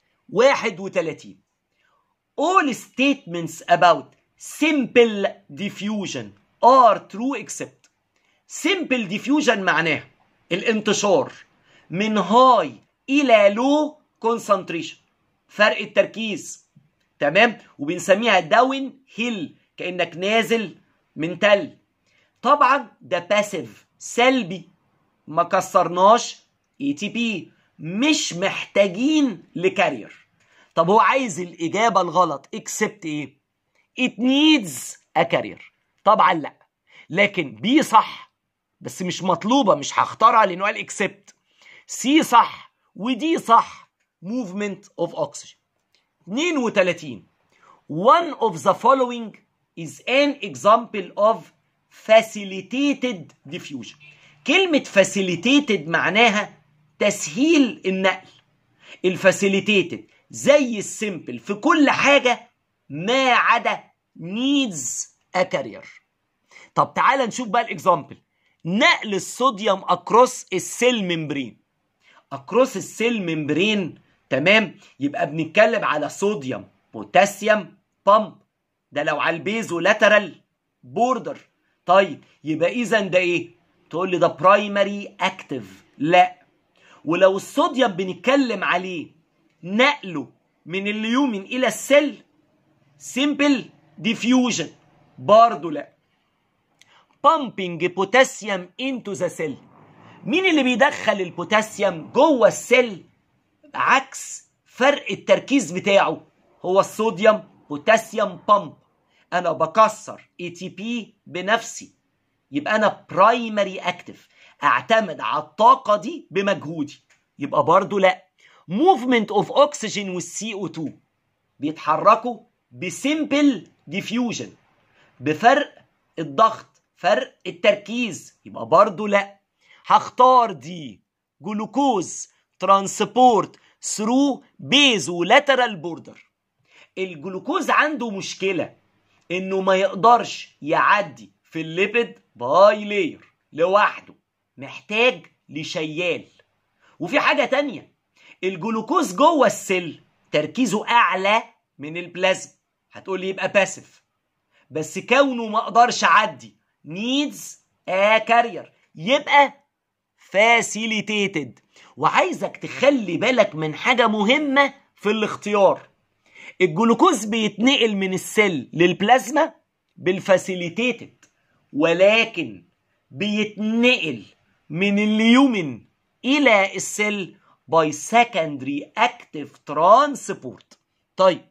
Speaker 1: 31 all statements about simple diffusion are true except simple diffusion معناها الانتشار من هاي الى لو concentration فرق التركيز تمام وبنسميها داون هيل كانك نازل من تل طبعا ده باسيف سلبي ما كسرناش اي تي بي مش محتاجين لكارير طب هو عايز الاجابه الغلط اكسبت ايه it needs a carrier طبعا لا لكن بي صح بس مش مطلوبه مش هختارها لانه قال اكسبت سي صح ودي صح movement of oxygen 32 one of the following is an example of facilitated diffusion كلمة facilitated معناها تسهيل النقل الفاسيليتيتد زي السيمبل في كل حاجة ما عدا needs a carrier طب تعال نشوف بقى الاكزامبل نقل الصوديوم اكروس السيل ممبرين اكروس السيل ممبرين تمام يبقى بنتكلم على صوديوم بوتاسيوم بامب ده لو على البيزو لاترال بوردر طيب يبقى اذا ده ايه تقول لي ده برايمري اكتف لا ولو الصوديوم بنتكلم عليه نقله من اليومن الى السيل سيمبل ديفيوجن برضه لا pumping potassium into the cell مين اللي بيدخل البوتاسيوم جوه السيل عكس فرق التركيز بتاعه هو الصوديوم بوتاسيوم بامب انا بكسر اي تي بي بنفسي يبقى انا برايمري اكتف اعتمد على الطاقه دي بمجهودي يبقى برضو لا موفمنت اوف اوكسجين والسي او 2 بيتحركوا بسيمبل ديفيوجن بفرق الضغط فرق التركيز يبقى برضو لا هختار دي جلوكوز ترانسبورت ثرو بيزو لاترال بوردر الجلوكوز عنده مشكله انه ما يقدرش يعدي في الليبيد باي لاير لوحده محتاج لشيال وفي حاجة تانية الجلوكوز جوه السيل تركيزه أعلى من البلازما هتقول لي يبقى باسف بس كونه ما اقدرش اعدي نيدز ا كارير يبقى فاسيليتيتد وعايزك تخلي بالك من حاجة مهمة في الاختيار الجلوكوز بيتنقل من السيل للبلازما بالفاسيليتيتد ولكن بيتنقل من اليومن الى السيل باي سكندري اكتيف ترانسبورت طيب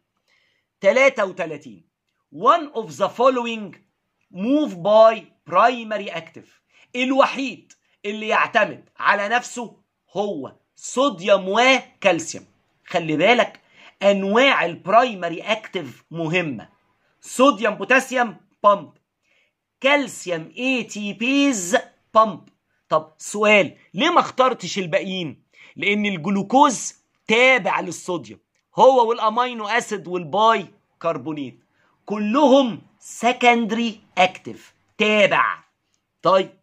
Speaker 1: 33 one of the following move by primary active الوحيد اللي يعتمد على نفسه هو صوديوم وكالسيوم خلي بالك انواع البرايمري اكتيف مهمه صوديوم بوتاسيوم بامب كالسيوم اي تي بيز بامب طب سؤال ليه ما اخترتش الباقيين لان الجلوكوز تابع للصوديوم هو والامينو اسيد والباي كربونيت كلهم سكندري اكتيف تابع طيب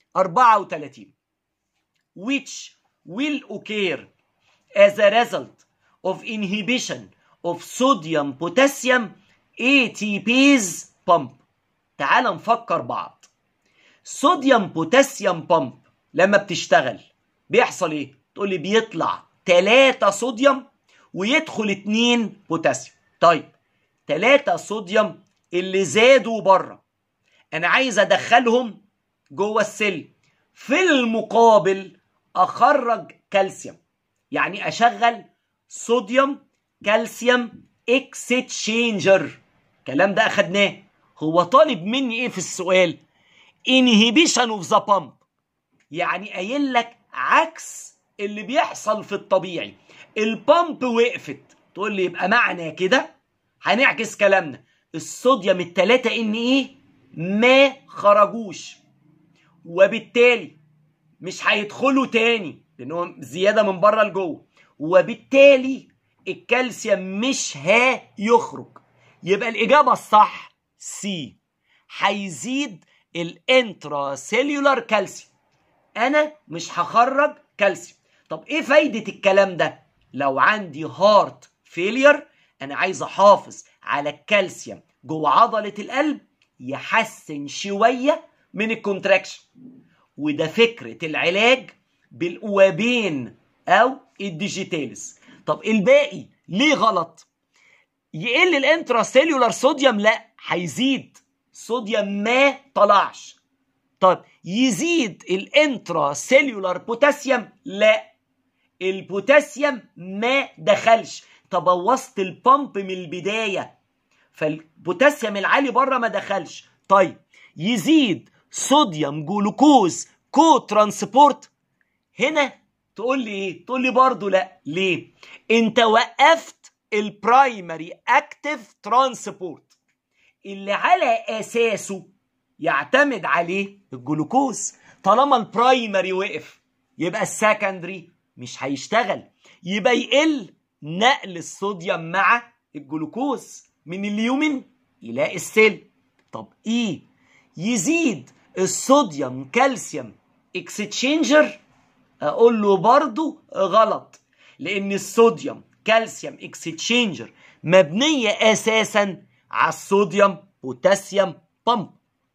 Speaker 1: 34 which will occur as a result of inhibition of sodium potassium ATPase pump تعال نفكر بعض صوديوم بوتاسيوم بامب لما بتشتغل بيحصل ايه تقول لي بيطلع 3 صوديوم ويدخل 2 بوتاسيوم طيب 3 صوديوم اللي زادوا بره انا عايز ادخلهم جوه السل في المقابل اخرج كالسيوم يعني اشغل صوديوم كالسيوم اكستشينجر الكلام ده اخدناه هو طالب مني ايه في السؤال inhibition of the pump يعني قايل لك عكس اللي بيحصل في الطبيعي البامب وقفت تقول لي يبقى معنى كده هنعكس كلامنا الصوديوم التلاتة ان ايه ما خرجوش وبالتالي مش هيدخلوا تاني لانهم زياده من بره لجوه وبالتالي الكالسيوم مش هيخرج يبقى الاجابه الصح سي هيزيد الانترا سيلولار كالسيوم انا مش هخرج كالسيوم طب ايه فايده الكلام ده لو عندي هارت فيلير انا عايز احافظ على الكالسيوم جوه عضله القلب يحسن شويه من الكونتراكشن وده فكره العلاج بالقوابين او الديجيتالز طب الباقي ليه غلط يقل الانترا سيلولار صوديوم لا هيزيد صوديوم ما طلعش طب يزيد الانترا سيلولار بوتاسيوم لا البوتاسيوم ما دخلش تبوظت البامب من البدايه فالبوتاسيوم العالي بره ما دخلش طيب يزيد صوديوم جلوكوز كو ترانسبورت هنا تقول لي ايه تقول لي برضه لا ليه انت وقفت البرايمري اكتيف ترانسبورت اللي على اساسه يعتمد عليه الجلوكوز طالما البرايمري وقف يبقى السكندري مش هيشتغل يبقى يقل نقل الصوديوم مع الجلوكوز من اليومن الى السيل طب ايه يزيد الصوديوم كالسيوم اكستشينجر اقول له برضو غلط لان الصوديوم كالسيوم اكستشينجر مبنيه اساسا على الصوديوم بوتاسيوم بامب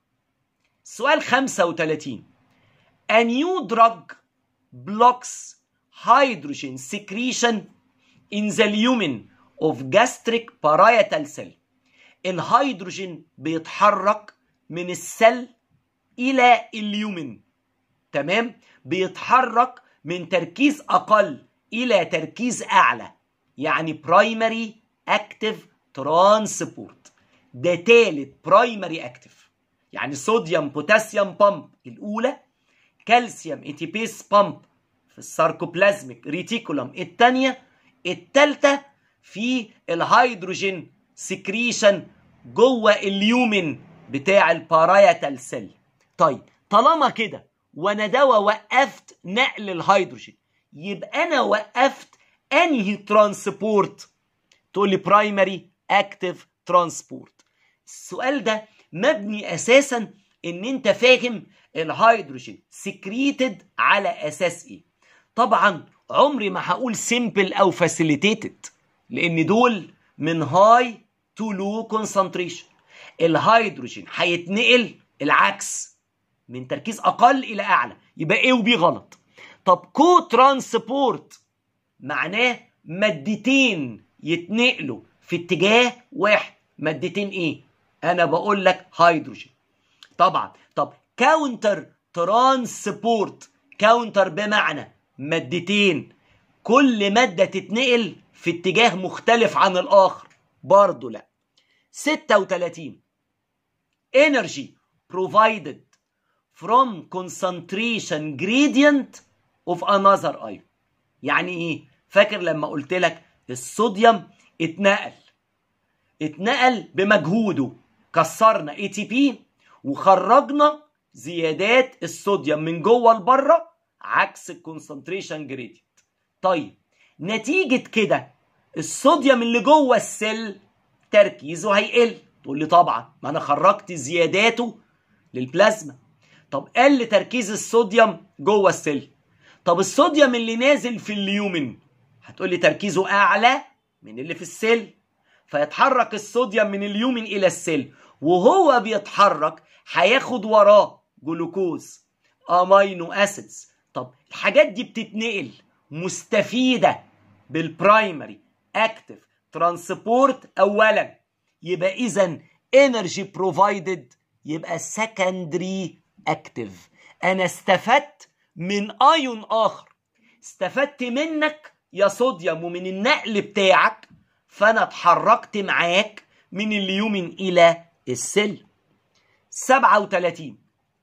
Speaker 1: سؤال 35 A new drug blocks hydrogen secretion in the lumen of gastric parietal cell الهيدروجين بيتحرك من السل الى اليومن تمام بيتحرك من تركيز اقل الى تركيز اعلى يعني برايمري اكتيف ترانسبورت ده تالت برايمري اكتيف يعني صوديوم بوتاسيوم بامب الاولى كالسيوم اتيبيس بامب في الساركوبلازميك ريتيكولوم الثانيه الثالثه في الهيدروجين سكريشن جوه اليومن بتاع البارايتال سيل طيب طالما كده وانا دوا وقفت نقل الهيدروجين يبقى انا وقفت انهي ترانسبورت تقول لي برايمري اكتيف ترانسبورت السؤال ده مبني اساسا ان انت فاهم الهيدروجين سكريتد على اساس ايه طبعا عمري ما هقول سيمبل او فاسيليتيتد لان دول من هاي تو لو كونسنتريشن الهيدروجين هيتنقل العكس من تركيز اقل الى اعلى يبقى ايه وبي غلط طب كو ترانسبورت معناه مادتين يتنقلوا في اتجاه واحد مادتين ايه انا بقول لك هيدروجين طبعا طب كاونتر ترانسبورت كاونتر بمعنى مادتين كل مادة تتنقل في اتجاه مختلف عن الآخر برضه لا 36 energy provided from concentration gradient of another ion يعني ايه فاكر لما قلت لك الصوديوم اتنقل اتنقل بمجهوده كسرنا اي تي بي وخرجنا زيادات الصوديوم من جوه لبره عكس الكونسنتريشن جريدينت طيب نتيجه كده الصوديوم اللي جوه السيل تركيزه هيقل تقول لي طبعا ما انا خرجت زياداته للبلازما طب قل تركيز الصوديوم جوه السيل طب الصوديوم اللي نازل في اليومن هتقول لي تركيزه اعلى من اللي في السيل فيتحرك الصوديوم من اليومن الى السيل وهو بيتحرك هياخد وراه جلوكوز امينو اسيدز طب الحاجات دي بتتنقل مستفيده بالبرايمري اكتف ترانسبورت اولا يبقى اذا انرجي بروفايدد يبقى سكندري اكتف انا استفدت من ايون اخر استفدت منك يا صوديوم ومن النقل بتاعك فانا اتحركت معاك من اليومن الى السل 37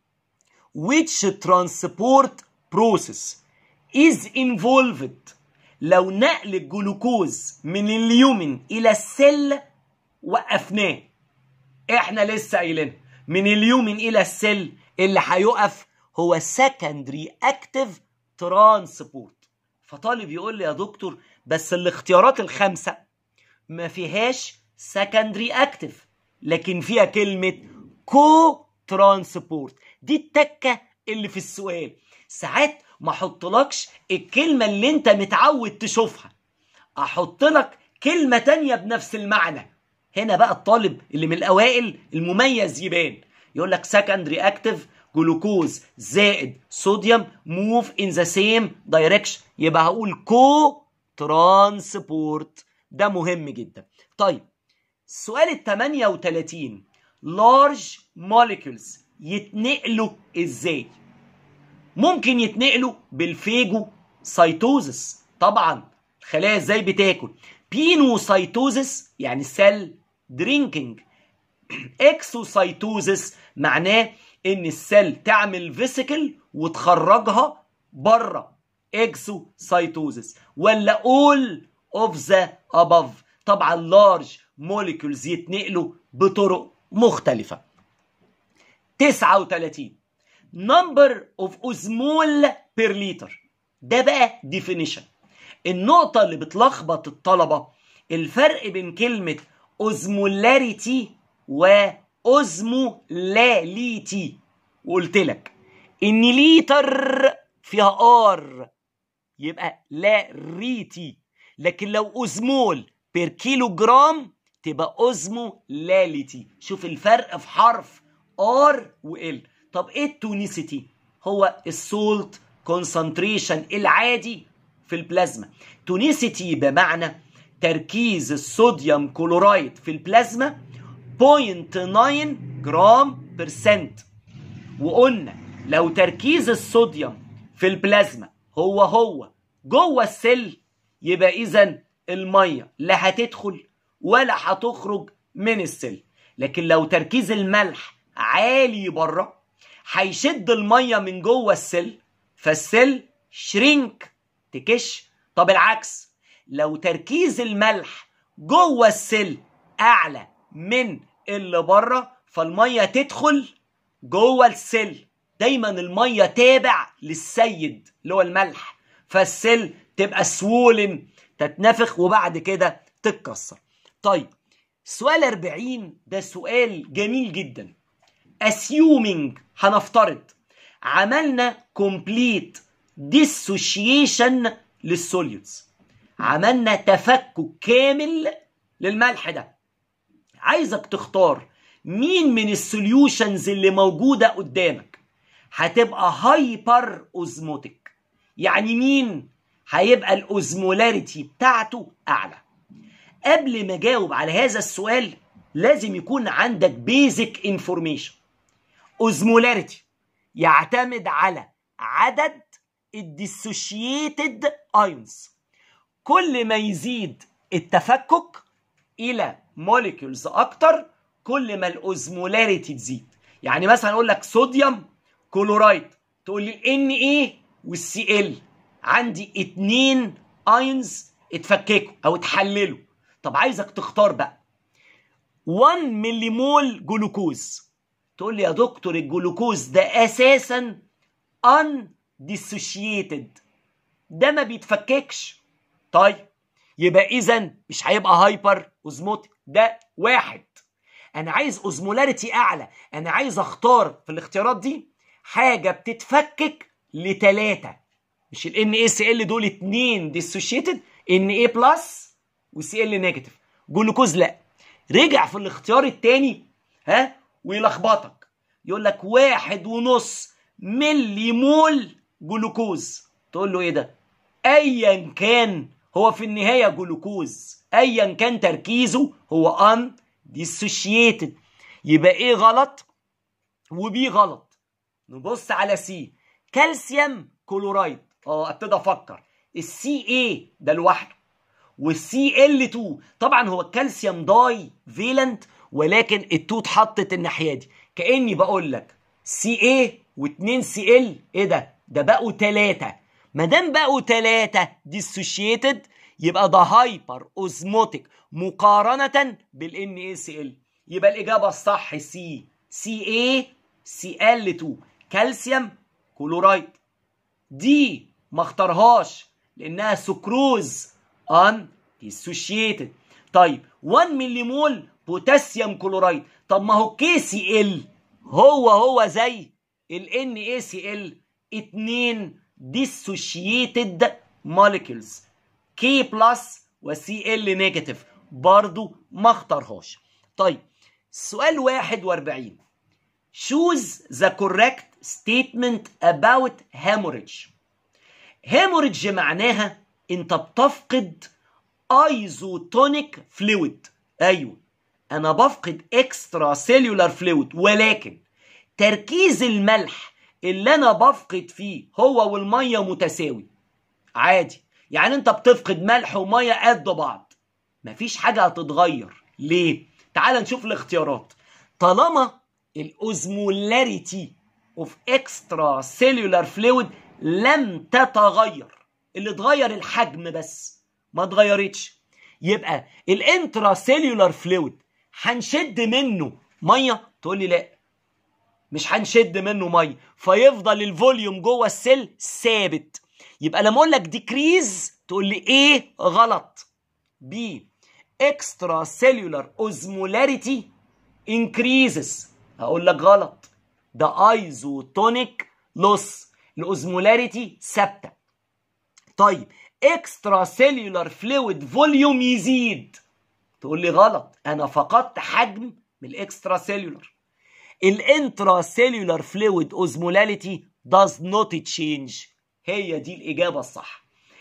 Speaker 1: which transport process is involved لو نقل الجلوكوز من اليومن الى السل وقفناه احنا لسه قايلين من اليومن الى السل اللي هيقف هو secondary active transport فطالب يقول لي يا دكتور بس الاختيارات الخمسه ما فيهاش secondary active لكن فيها كلمة كو ترانسبورت دي التكة اللي في السؤال ساعات ما احطلكش الكلمة اللي انت متعود تشوفها احط لك كلمة تانية بنفس المعنى هنا بقى الطالب اللي من الاوائل المميز يبان يقول لك secondary active جلوكوز زائد صوديوم موف ان ذا سيم دايركشن يبقى هقول كو ترانسبورت ده مهم جدا طيب السؤال ال 38 large molecules يتنقلوا ازاي ممكن يتنقلوا بالفيجو سيتوزس طبعا الخلايا ازاي بتاكل بينوسيتوزس يعني سيل درينكينج اكسوسيتوزس معناه ان السيل تعمل فيسيكل وتخرجها بره اكسوسيتوزس ولا all of the above طبعا large molecules يتنقلوا بطرق مختلفة 39 number of osmol per liter ده بقى definition النقطة اللي بتلخبط الطلبة الفرق بين كلمة osmolarity و osmolality وقلت لك ان ليتر فيها ار يبقى لا ريتي لكن لو اوزمول بير كيلو جرام تبقى اوزمو لاليتي شوف الفرق في حرف ار وال طب ايه التونيسيتي هو السولت كونسنتريشن العادي في البلازما تونيسيتي بمعنى تركيز الصوديوم كلورايد في البلازما 0.9 جرام برسنت وقلنا لو تركيز الصوديوم في البلازما هو هو جوه السل يبقى اذا الميه لا هتدخل ولا هتخرج من السل لكن لو تركيز الملح عالي بره هيشد الميه من جوه السل فالسل شرينك تكش طب العكس لو تركيز الملح جوه السل اعلى من اللي بره فالميه تدخل جوه السل دايما الميه تابع للسيد اللي هو الملح فالسل تبقى سوولن تتنفخ وبعد كده تتكسر طيب سؤال 40 ده سؤال جميل جدا assuming هنفترض عملنا complete dissociation للسوليوتس عملنا تفكك كامل للملح ده عايزك تختار مين من السوليوشنز اللي موجودة قدامك هتبقى هايبر اوزموتيك يعني مين هيبقى الاوزمولاريتي بتاعته اعلى قبل ما اجاوب على هذا السؤال لازم يكون عندك بيزك انفورميشن اوزمولاريتي يعتمد على عدد الديسوشيتد ايونز كل ما يزيد التفكك الى موليكيولز اكتر كل ما الاوزمولاريتي تزيد يعني مثلا اقول لك صوديوم كلورايد تقول لي الان ايه والسي ال عندي اتنين ايونز اتفككوا او اتحللوا طب عايزك تختار بقى 1 ملي مول جلوكوز تقول لي يا دكتور الجلوكوز ده اساسا ان dissociated ده ما بيتفككش طيب يبقى اذا مش هيبقى هايبر اوزموتيك ده واحد انا عايز اوزمولاريتي اعلى انا عايز اختار في الاختيارات دي حاجه بتتفكك لتلاتة مش ال ان اس ال دول اتنين ديسوشيتد ان اي بلس وسي ال نيجاتيف جلوكوز لا رجع في الاختيار التاني ها ويلخبطك يقول لك واحد ونص ملي مول جلوكوز تقول له ايه ده ايا كان هو في النهايه جلوكوز ايا كان تركيزه هو ان ديسوشيتد يبقى ايه غلط وبي غلط نبص على سي كالسيوم كلورايد اه ابتدي افكر السي اي ده لوحده والسي ال 2 طبعا هو الكالسيوم داي فيلنت ولكن التو اتحطت الناحيه دي كاني بقول لك سي اي و2 سي ال ايه ده ده بقوا ثلاثه ما دام بقوا ثلاثه ديسوشيتد يبقى ده هايبر اوزموتيك مقارنه بالان اي سي ال يبقى الاجابه الصح سي سي اي سي ال 2 كالسيوم كلورايد دي ما اختارهاش لانها سكروز ان ديسوشيتد طيب 1 ملي مول بوتاسيوم كلورايد طب ما هو كي سي ال هو هو زي ال ان اي سي ال اتنين ديسوشيتد موليكيولز كي بلس وسي ال نيجاتيف برضو ما اختارهاش طيب سؤال 41 choose the correct statement about hemorrhage hemorrhage معناها انت بتفقد ايزوتونيك فلويد ايوه انا بفقد اكسترا سيلولار فلويد ولكن تركيز الملح اللي انا بفقد فيه هو والميه متساوي عادي يعني انت بتفقد ملح وميه قد بعض مفيش حاجه هتتغير ليه تعال نشوف الاختيارات طالما الاوزمولاريتي اوف اكسترا سيلولار فلويد لم تتغير اللي اتغير الحجم بس ما اتغيرتش يبقى الانترا سيلولار فلويد هنشد منه ميه تقول لي لا مش هنشد منه ميه فيفضل الفوليوم جوه السيل ثابت يبقى لما اقول لك ديكريز تقول لي ايه غلط بي اكسترا سيلولار اوزمولاريتي انكريزز هقول لك غلط ده ايزوتونيك لوس الاوزمولاريتي ثابته طيب اكسترا سيلولار فلويد فوليوم يزيد تقول لي غلط انا فقدت حجم من الاكسترا سيلولار الانترا سيلولار فلويد اوزمولاليتي does not change هي دي الاجابه الصح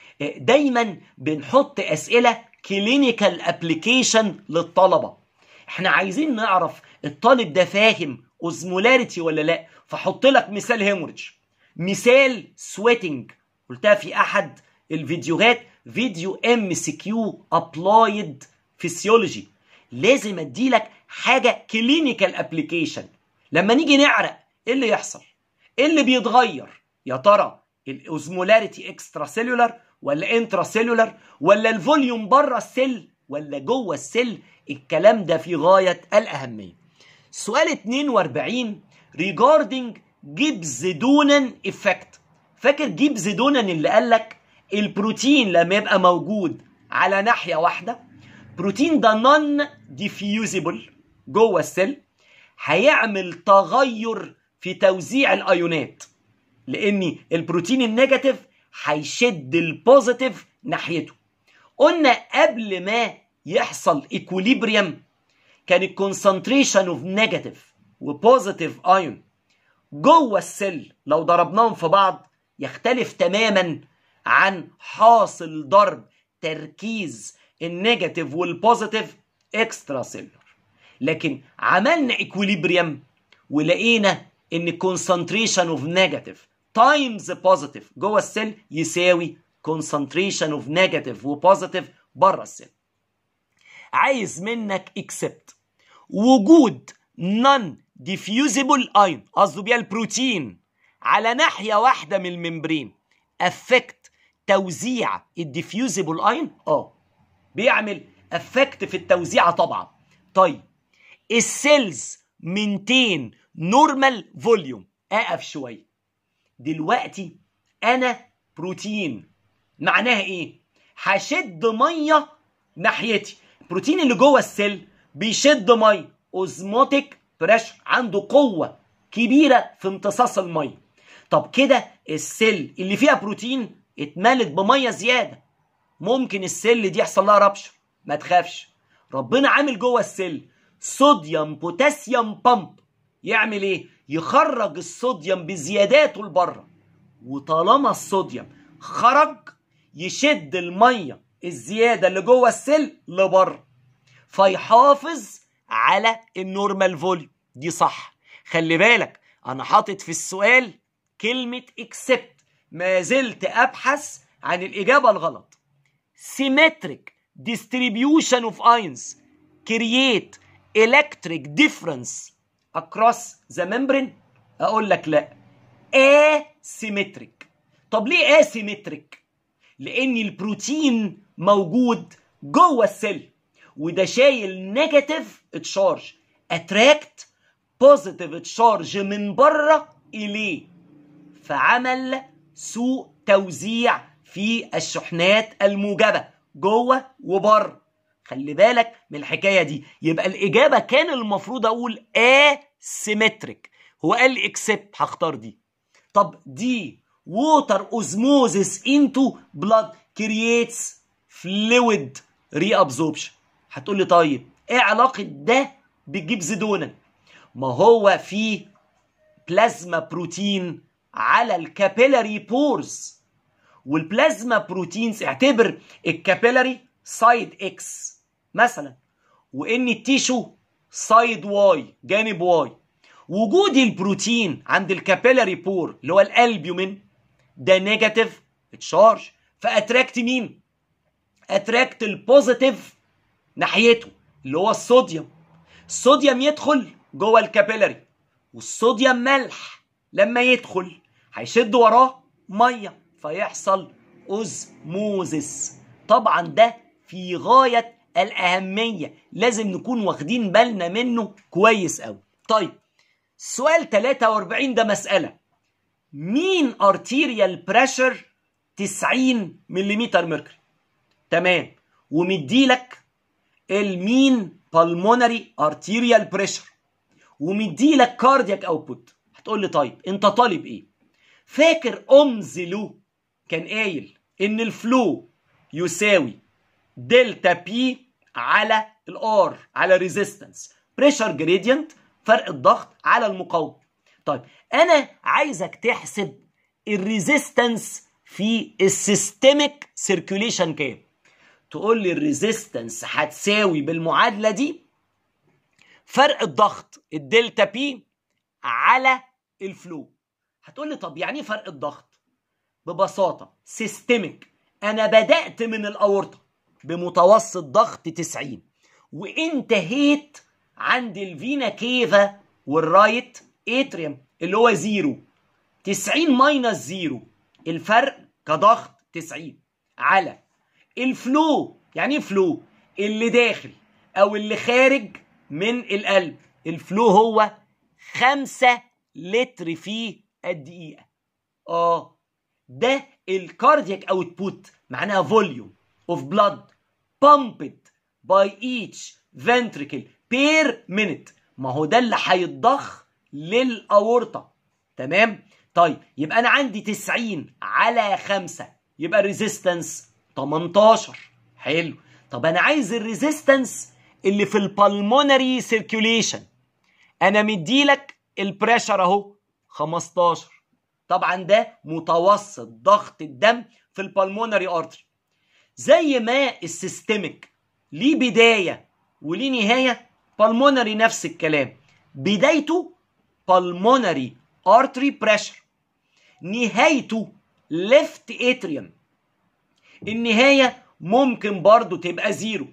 Speaker 1: دايما بنحط اسئله كلينيكال ابلكيشن للطلبه احنا عايزين نعرف الطالب ده فاهم اوزمولاريتي ولا لا فحط لك مثال هيموريدج مثال سويتنج قلتها في احد الفيديوهات فيديو ام سي كيو ابلايد فيسيولوجي لازم اديلك حاجه كلينيكال ابلكيشن لما نيجي نعرق ايه اللي يحصل ايه اللي بيتغير يا ترى الاوزمولاريتي اكسترا سيلولار ولا انترا سيلولار ولا الفوليوم بره السيل ولا جوه السيل الكلام ده في غايه الاهميه سؤال 42 regarding جيبز دونان افكت فاكر جيبز دونان اللي قال لك البروتين لما يبقى موجود على ناحيه واحده بروتين ده نون ديفيوزيبل جوه السيل هيعمل تغير في توزيع الايونات لان البروتين النيجاتيف هيشد البوزيتيف ناحيته قلنا قبل ما يحصل ايكوليبريم كان الكونسنتريشن اوف نيجاتيف وبوزيتيف ايون جوه السيل لو ضربناهم في بعض يختلف تماما عن حاصل ضرب تركيز النيجاتيف والبوزيتيف اكسترا سيلر لكن عملنا ايكوليبريم ولقينا ان كونسنتريشن اوف نيجاتيف تايمز بوزيتيف جوه السيل يساوي كونسنتريشن اوف نيجاتيف وبوزيتيف بره السيل عايز منك اكسبت وجود نون ديفيوزيبل ايون قصده بيها البروتين على ناحيه واحده من الممبرين افكت توزيع الديفيوزيبل ايون اه بيعمل افكت في التوزيعه طبعا طيب السيلز منتين نورمال فوليوم اقف شويه دلوقتي انا بروتين معناها ايه هشد ميه ناحيتي البروتين اللي جوه السيل بيشد ميه اوزموتيك بريشر عنده قوه كبيره في امتصاص الميه طب كده السيل اللي فيها بروتين اتملت بميه زياده ممكن السيل دي يحصل لها ربشر ما تخافش ربنا عامل جوه السيل صوديوم بوتاسيوم بامب يعمل ايه يخرج الصوديوم بزياداته لبره وطالما الصوديوم خرج يشد الميه الزياده اللي جوه السيل لبره فيحافظ على النورمال فوليوم دي صح خلي بالك انا حاطط في السؤال كلمه اكسبت ما زلت ابحث عن الاجابه الغلط symmetric distribution of ions create electric difference across the membrane اقول لك لا asymmetric طب ليه asymmetric لان البروتين موجود جوه السيل وده شايل نيجاتيف تشارج اتراكت بوزيتيف تشارج من بره اليه فعمل سوء توزيع في الشحنات الموجبه جوه وبره خلي بالك من الحكايه دي يبقى الاجابه كان المفروض اقول asymmetric هو قال لي اكسبت هختار دي طب دي ووتر اوزموزيس انتو بلاد كرييتس فلويد ري ابزوربشن هتقول لي طيب ايه علاقه ده بالجيب زيدونا ما هو في بلازما بروتين على الكابيلاري بورز والبلازما بروتينز اعتبر الكابيلاري سايد اكس مثلا وان التيشو سايد واي جانب واي وجود البروتين عند الكابيلاري بور اللي هو الالبيومين ده نيجاتيف تشارج فاتراكت مين اتراكت البوزيتيف ناحيته اللي هو الصوديوم الصوديوم يدخل جوه الكابيلاري والصوديوم ملح لما يدخل هيشد وراه ميه فيحصل اوزموزيس طبعا ده في غايه الاهميه لازم نكون واخدين بالنا منه كويس قوي طيب سؤال 43 ده مساله مين ارتيريال بريشر 90 ملم مركري تمام ومديلك المين بالمونري ارتيريال بريشر ومديلك كاردياك اوتبوت هتقول لي طيب انت طالب ايه فاكر ام زلو كان قايل ان الفلو يساوي دلتا بي على الار على ريزيستنس بريشر جريدينت فرق الضغط على المقاومه طيب انا عايزك تحسب الريزيستنس في السيستميك سيركيوليشن كام تقول لي الريزيستنس هتساوي بالمعادله دي فرق الضغط الدلتا بي على الفلو هتقول لي طب يعني ايه فرق الضغط ببساطه سيستميك انا بدات من الاورطه بمتوسط ضغط 90 وانتهيت عند الفينا كيفا والرايت اتريوم اللي هو زيرو 90 ماينس زيرو الفرق كضغط 90 على الفلو يعني ايه فلو اللي داخل او اللي خارج من القلب الفلو هو 5 لتر في الدقيقه اه ده الكاردياك اوتبوت معناها فوليوم اوف بلاد pumped by each ventricle per minute ما هو ده اللي هيتضخ للاورطه تمام طيب يبقى انا عندي 90 على 5 يبقى ريزيستنس 18 حلو طب انا عايز الريزيستنس اللي في البلمونري سيركيوليشن انا مديلك البريشر اهو 15 طبعا ده متوسط ضغط الدم في البلمونري ارتري زي ما السيستميك ليه بدايه وليه نهايه بالمونري نفس الكلام بدايته بالمونري ارتري بريشر نهايته ليفت اتريوم النهايه ممكن برضو تبقى زيرو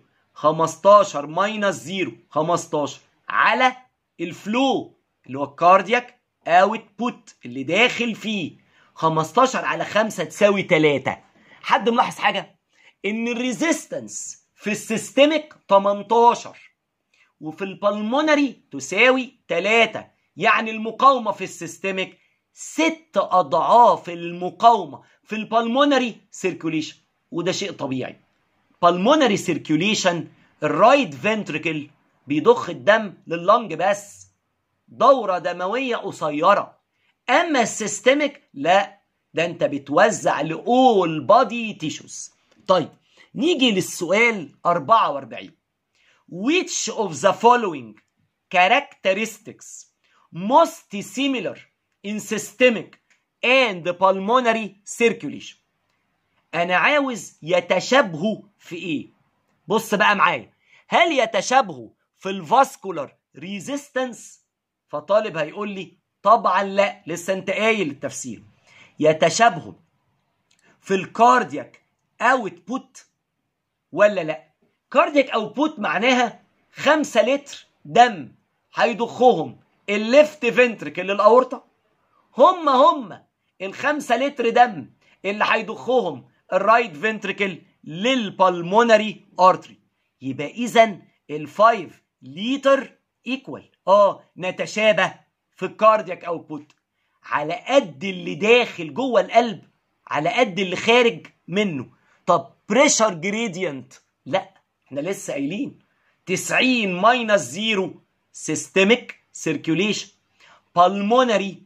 Speaker 1: 15 ماينس زيرو 15 على الفلو اللي هو الكاردياك اوت بوت اللي داخل فيه 15 على 5 تساوي 3 حد ملاحظ حاجه ان الريزيستنس في السيستميك 18 وفي البلمونري تساوي 3 يعني المقاومه في السيستميك ست اضعاف المقاومه في البلمونري سيركوليشن وده شيء طبيعي بالمونري سيركيوليشن الرايت فنتريكل بيضخ الدم لللنج بس دورة دموية قصيرة أما السيستميك لا ده أنت بتوزع لأول بادي تيشوز طيب نيجي للسؤال 44 which of the following characteristics most similar in systemic and pulmonary circulation انا عاوز يتشابهوا في ايه بص بقى معايا هل يتشابهوا في الفاسكولار ريزيستنس فطالب هيقول لي طبعا لا لسه انت قايل التفسير يتشابهوا في الكاردياك اوت بوت ولا لا كاردياك اوتبوت معناها 5 لتر دم هيضخهم الليفت فنتركل للاورطه هم هم الخمسة لتر دم اللي هيضخهم الرايت فنتركل للبلمونري ارتري يبقى اذا ال5 لتر ايكوال اه نتشابه في الكاردياك اوتبوت على قد اللي داخل جوه القلب على قد اللي خارج منه طب بريشر جريدينت لا احنا لسه قايلين 90 ماينس 0 سيستميك سيركيوليشن بالمونري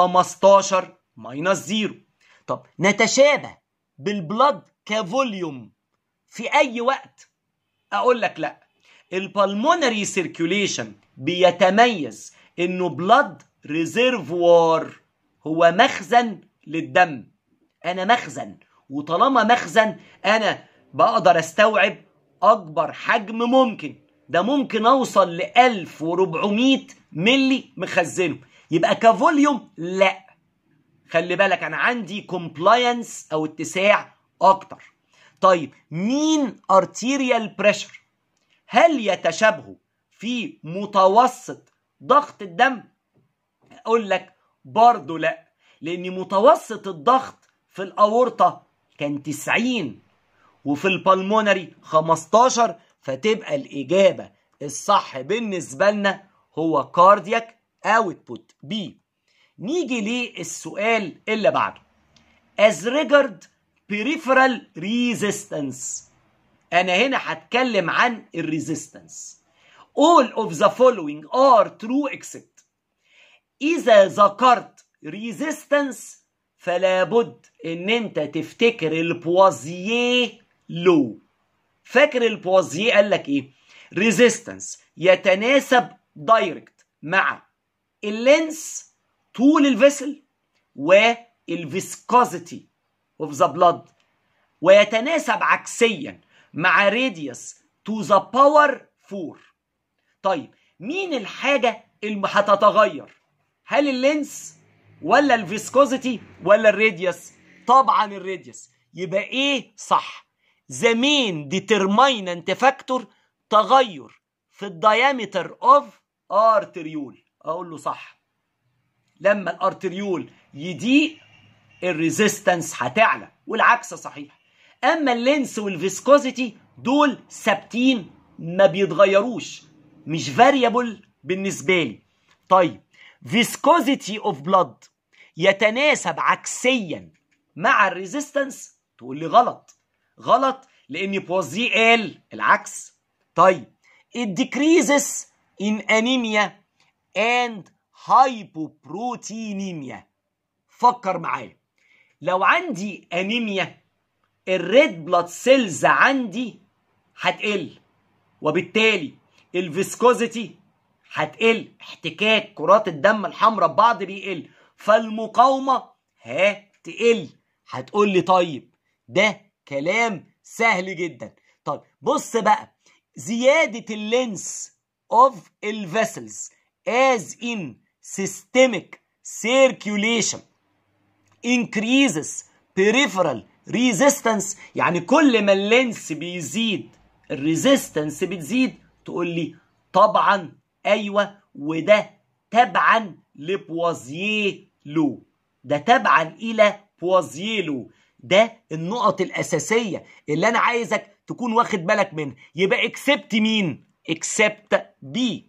Speaker 1: 15 ماينس 0 طب نتشابه بالبلد كفوليوم في اي وقت اقول لك لا البلمونري سيركيوليشن بيتميز انه بلد ريزيرفوار هو مخزن للدم انا مخزن وطالما مخزن انا بقدر استوعب اكبر حجم ممكن ده ممكن اوصل ل 1400 ملي مخزنه يبقى كفوليوم لا خلي بالك انا عندي كومبلاينس او اتساع اكتر طيب مين ارتيريال بريشر هل يتشابهوا في متوسط ضغط الدم اقول لك برضه لا لان متوسط الضغط في الاورطه كان 90 وفي البلمونري 15 فتبقى الاجابه الصح بالنسبه لنا هو كاردياك اوتبوت بي نيجي للسؤال اللي بعده as regard peripheral resistance انا هنا هتكلم عن الريزيستنس all of the following are true except اذا ذكرت resistance فلا بد ان انت تفتكر البوازيه لو فاكر البوازيه قال لك ايه ريزيستنس يتناسب دايركت مع اللينس طول الفيسل والفيسكوزيتي اوف ذا بلاد ويتناسب عكسيا مع راديوس تو ذا باور 4 طيب مين الحاجه اللي هتتغير هل اللينس ولا الفيسكوزيتي ولا الراديوس طبعا الراديوس يبقى ايه صح ذا مين ديترمايننت فاكتور تغير في الدايمتر اوف ارتريول اقول له صح لما الارتريول يضيق الريزيستنس هتعلى والعكس صحيح اما اللينس والفيسكوزيتي دول ثابتين ما بيتغيروش مش فاريبل بالنسبه لي طيب فيسكوزيتي اوف بلاد يتناسب عكسيا مع الريزيستنس تقول لي غلط غلط لان بوزي قال العكس طيب it decreases in anemia and hypoproteinemia فكر معايا لو عندي انيميا الريد بلاد سيلز عندي هتقل وبالتالي الفيسكوزيتي هتقل احتكاك كرات الدم الحمراء ببعض بيقل فالمقاومه هتقل هتقول لي طيب ده كلام سهل جدا طيب بص بقى زياده اللينس اوف الفيسلز as in systemic circulation increases peripheral resistance يعني كل ما اللينس بيزيد الريزيستنس بتزيد تقول لي طبعا ايوه وده تبعا لبوازيه لو ده تبعا الى بوازيه لو ده النقط الاساسيه اللي انا عايزك تكون واخد بالك منها يبقى اكسبت مين اكسبت بي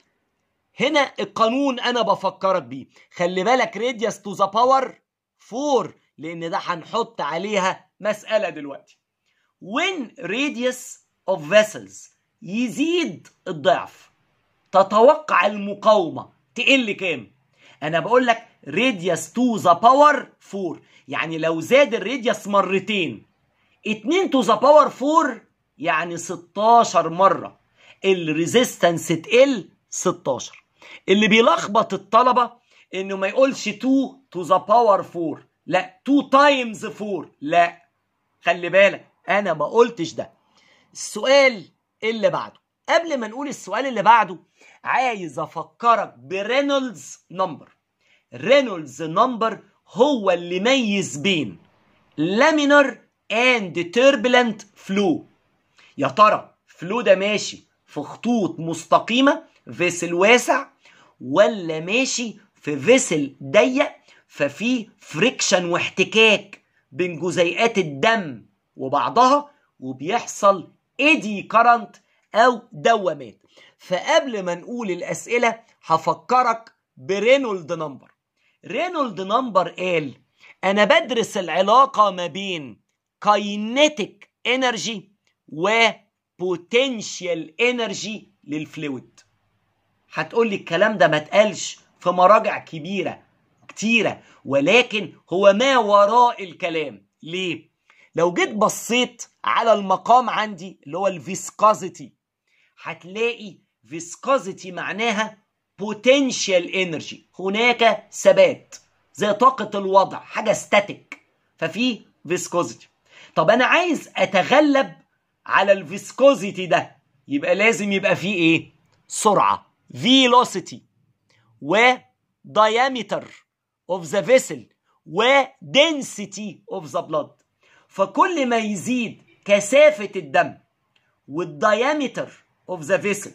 Speaker 1: هنا القانون انا بفكرك بيه خلي بالك راديوس تو ذا باور 4 لان ده هنحط عليها مساله دلوقتي when radius of vessels يزيد الضعف تتوقع المقاومه تقل كام انا بقول لك radius to the power 4 يعني لو زاد الراديوس مرتين 2 to the power 4 يعني 16 مره الريزيستنس تقل 16 اللي بيلخبط الطلبه انه ما يقولش 2 to the power 4 لا 2 times 4 لا خلي بالك انا ما قلتش ده السؤال اللي بعده قبل ما نقول السؤال اللي بعده عايز افكرك برينولدز نمبر رينولدز نمبر هو اللي ميز بين لامينر اند تيربلنت فلو يا ترى فلو ده ماشي في خطوط مستقيمه فيسل واسع ولا ماشي في فيسل ضيق ففي فريكشن واحتكاك بين جزيئات الدم وبعضها وبيحصل ايدي كرنت او دوامات فقبل ما نقول الاسئله هفكرك برينولد نمبر رينولد نمبر قال انا بدرس العلاقه ما بين كاينيتيك انرجي وبوتنشال انرجي للفلويد هتقول لي الكلام ده ما اتقالش في مراجع كبيره كتيره ولكن هو ما وراء الكلام ليه لو جيت بصيت على المقام عندي اللي هو الفيسكوزيتي هتلاقي فيسكوزيتي معناها بوتنشال انرجي هناك ثبات زي طاقة الوضع حاجة ستاتيك ففي فيسكوزيتي طب انا عايز اتغلب على الفيسكوزيتي ده يبقى لازم يبقى فيه ايه سرعة velocity و diameter of the vessel و density of the blood فكل ما يزيد كثافة الدم والديامتر اوف ذا فيسل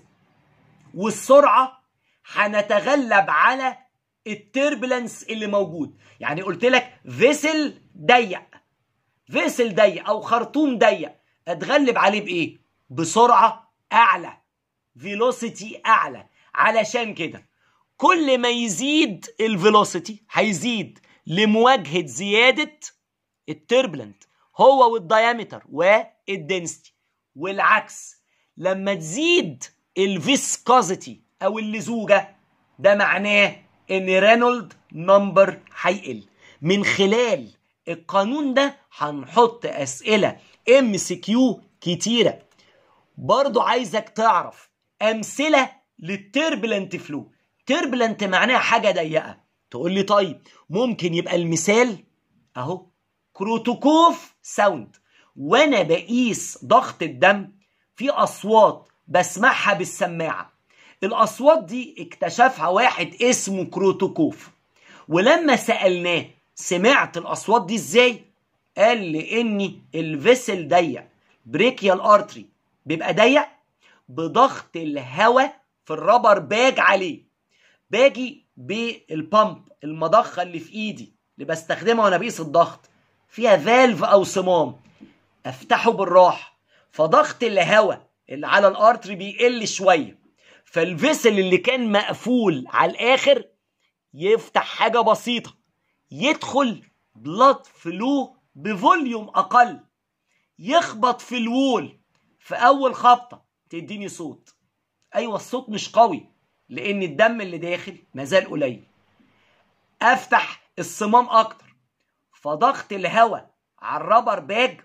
Speaker 1: والسرعة هنتغلب على التربلنس اللي موجود يعني قلت لك فيسل ضيق فيسل ضيق او خرطوم ضيق اتغلب عليه بايه بسرعة اعلى فيلوسيتي اعلى علشان كده كل ما يزيد الفيلوسيتي هيزيد لمواجهة زيادة التربلنت هو والديامتر والدنسيتي والعكس لما تزيد الفيسكوزيتي او اللزوجه ده معناه ان رينولد نمبر هيقل من خلال القانون ده هنحط اسئله ام سي كيو كتيره برضو عايزك تعرف امثله للتربلنت فلو تربلنت معناها حاجه ضيقه تقول لي طيب ممكن يبقى المثال اهو كروتوكوف ساوند وانا بقيس ضغط الدم في اصوات بسمعها بالسماعه الاصوات دي اكتشفها واحد اسمه كروتوكوف ولما سالناه سمعت الاصوات دي ازاي قال لي اني الفيسل ضيق بريكيال ارتري بيبقى ضيق بضغط الهواء في الرابر باج عليه باجي بالبامب المضخه اللي في ايدي اللي بستخدمها وانا بقيس الضغط فيها فالف او صمام افتحه بالراحه فضغط الهواء اللي على الارتري بيقل شويه فالفيسل اللي كان مقفول على الاخر يفتح حاجه بسيطه يدخل بلاد فلو بفوليوم اقل يخبط في الوول في اول خبطه تديني صوت ايوه الصوت مش قوي لان الدم اللي داخل مازال قليل افتح الصمام اكتر فضغط الهواء على الرابر باج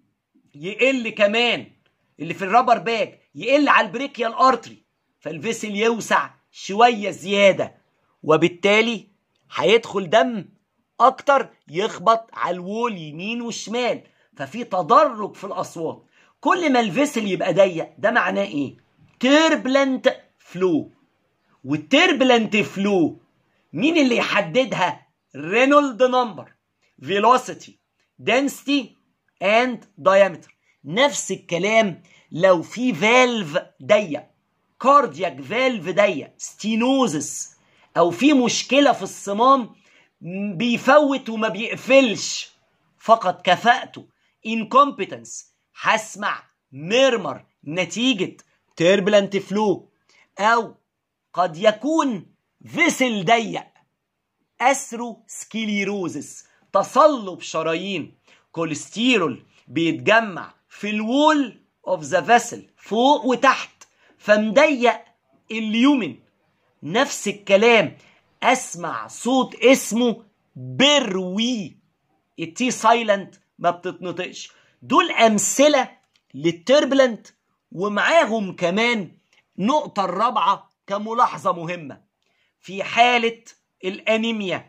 Speaker 1: يقل كمان اللي في الرابر باج يقل على البريكيال ارتري فالفيسل يوسع شويه زياده وبالتالي هيدخل دم اكتر يخبط على الوول يمين وشمال ففي تدرج في الاصوات كل ما الفيسل يبقى ضيق ده معناه ايه تيربلنت فلو والتيربلنت فلو مين اللي يحددها رينولد نمبر فيلوسيتي density and diameter نفس الكلام لو في فالف ضيق كاردياك فالف ضيق ستينوزس او في مشكله في الصمام بيفوت وما بيقفلش فقد كفاءته incompetence هسمع ميرمر نتيجة turbulent flow أو قد يكون فيسل ضيق أثرو سكليروزس تصلب شرايين كوليسترول بيتجمع في الوول اوف ذا فيسل فوق وتحت فمضيق اليومن نفس الكلام اسمع صوت اسمه بروي التي سايلنت ما بتتنطقش دول امثله للتربلنت ومعاهم كمان نقطه الرابعه كملاحظه مهمه في حاله الانيميا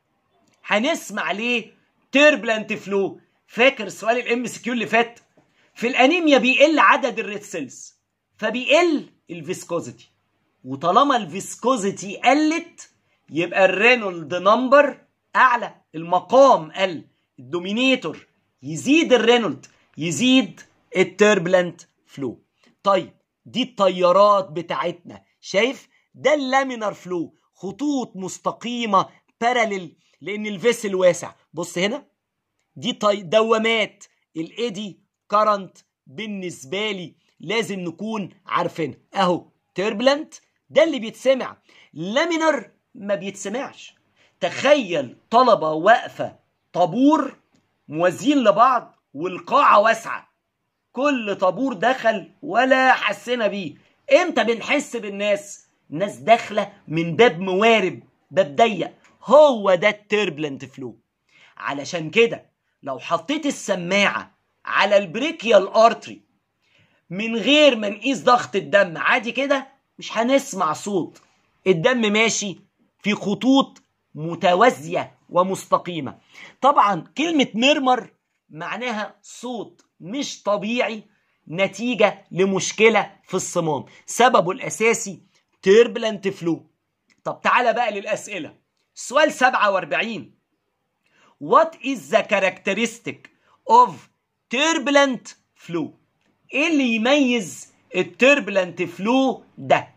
Speaker 1: هنسمع ليه تربلنت فلو فاكر سؤال الام سي كيو اللي فات في الانيميا بيقل عدد الريد سيلز فبيقل الفيسكوزيتي وطالما الفيسكوزيتي قلت يبقى الرينولد نمبر اعلى المقام قل الدومينيتور يزيد الرينولد يزيد التربلنت فلو طيب دي الطيارات بتاعتنا شايف ده اللامينر فلو خطوط مستقيمه باراليل لان الفيسل واسع بص هنا دي طي... دوامات الايدي كارنت بالنسبه لي لازم نكون عارفينها اهو تربلنت ده اللي بيتسمع لامينر ما بيتسمعش تخيل طلبه واقفه طابور موازيين لبعض والقاعه واسعه كل طابور دخل ولا حسينا بيه امتى بنحس بالناس ناس داخله من باب موارب باب ضيق هو ده التربلنت فلو علشان كده لو حطيت السماعه على البريكيال ارتري من غير ما نقيس ضغط الدم عادي كده مش هنسمع صوت الدم ماشي في خطوط متوازيه ومستقيمه طبعا كلمه ميرمر معناها صوت مش طبيعي نتيجة لمشكلة في الصمام سببه الأساسي تيربلنت فلو طب تعالى بقى للأسئلة سؤال 47 What is the characteristic of turbulent flow ايه اللي يميز التربلنت فلو ده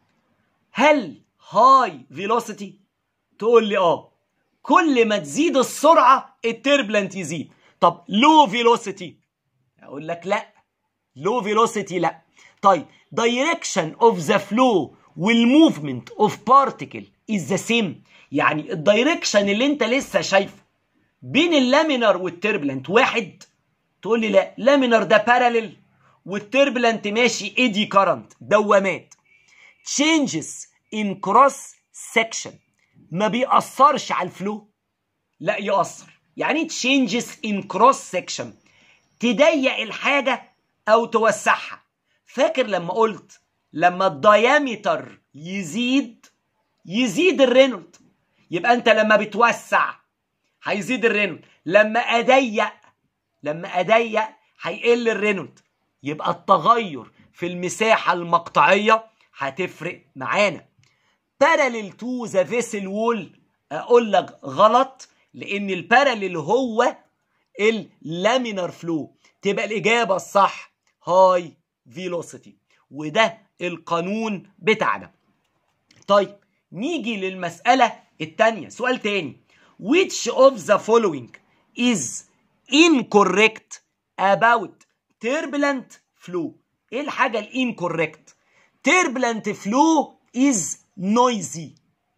Speaker 1: هل هاي فيلوسيتي تقول لي اه كل ما تزيد السرعه التربلنت يزيد طب لو فيلوسيتي اقول لك لا لو فيلوسيتي لا طيب direction of the flow والmovement of particle is the same يعني الدايركشن اللي انت لسه شايفه بين اللامينر والتربلنت واحد تقول لي لا لامينر ده باراليل والتربلنت ماشي ايدي كارنت دوامات changes in cross section ما بيأثرش على الفلو لا يأثر يعني changes in cross section تضيق الحاجة أو توسعها فاكر لما قلت لما الديامتر يزيد يزيد الرينولد يبقى أنت لما بتوسع هيزيد الرينولد لما أضيق لما أضيق هيقل الرينولد يبقى التغير في المساحة المقطعية هتفرق معانا parallel to the vessel wall اقول لك غلط لان الباراليل هو اللامينر فلو تبقى الاجابه الصح هاي فيلوسيتي وده القانون بتاعنا طيب نيجي للمساله الثانيه سؤال تاني which of the following is incorrect about turbulent flow ايه الحاجه الانكوريكت turbulent flow is noisy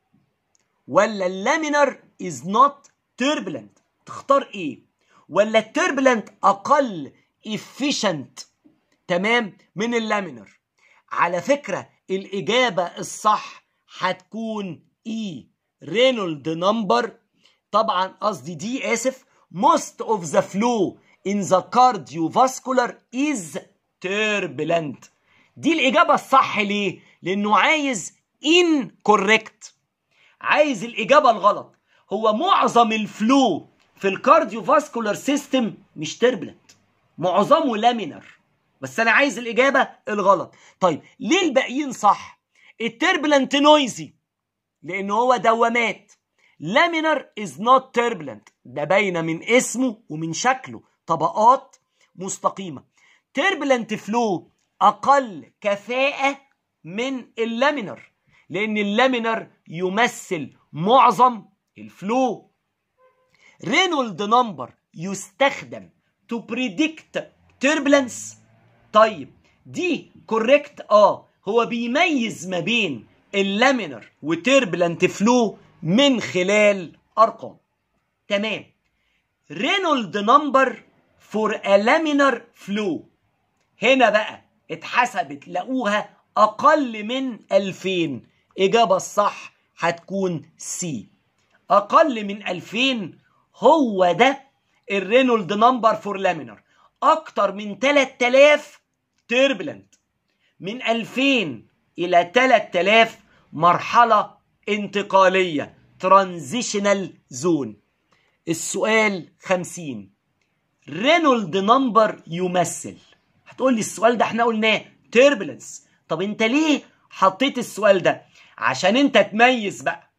Speaker 1: ولا اللامينر is not turbulent تختار ايه ولا التربلنت اقل efficient تمام من اللامينر على فكرة الإجابة الصح هتكون اي رينولد نمبر طبعا قصدي دي اسف most of the flow in the cardiovascular is turbulent دي الإجابة الصح ليه؟ لأنه عايز incorrect عايز الإجابة الغلط هو معظم الفلو في الكارديوفاسكولار سيستم مش تربلنت معظمه لامينر بس أنا عايز الإجابة الغلط طيب ليه الباقيين صح؟ التربلنت نويزي لأنه هو دوامات لامينر از نوت تربلنت ده باينه من اسمه ومن شكله طبقات مستقيمه تربلنت فلو اقل كفاءه من اللامينر لان اللامينر يمثل معظم الفلو رينولد نمبر يستخدم تو بريدكت تربلنس طيب دي كوريكت اه هو بيميز ما بين اللامينر وتربلنت فلو من خلال ارقام تمام رينولد نمبر فور ا لامينر فلو هنا بقى اتحسبت لقوها اقل من 2000 اجابه الصح هتكون سي اقل من 2000 هو ده الرينولد نمبر فور لامينر اكتر من 3000 تيربلنت من 2000 الى 3000 مرحله انتقاليه ترانزيشنال زون السؤال 50 رينولد نمبر يمثل هتقول لي السؤال ده احنا قلناه تيربلنس طب انت ليه حطيت السؤال ده عشان انت تميز بقى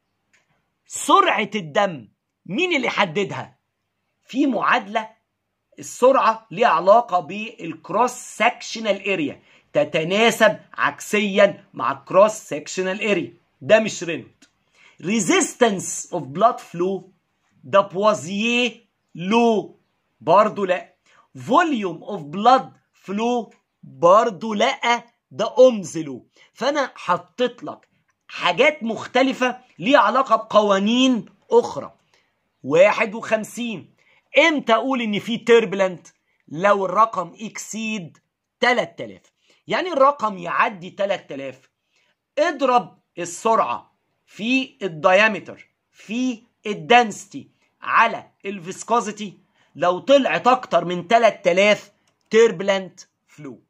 Speaker 1: سرعه الدم مين اللي حددها في معادله السرعه ليها علاقه بالكروس سكشنال اريا تتناسب عكسيا مع الكروس سكشنال اريا ده مش رينولد resistance of blood flow ده بوازيه لو برضه لا volume of blood flow برضه لا ده اومز لو فانا حطيت لك حاجات مختلفة ليها علاقة بقوانين أخرى 51 امتى اقول ان في تيربلنت لو الرقم اكسيد 3000 يعني الرقم يعدي 3000 اضرب السرعه في الدايمتر في الدنسيتي على الفيسكوزيتي لو طلعت اكتر من 3000 تيربلنت فلو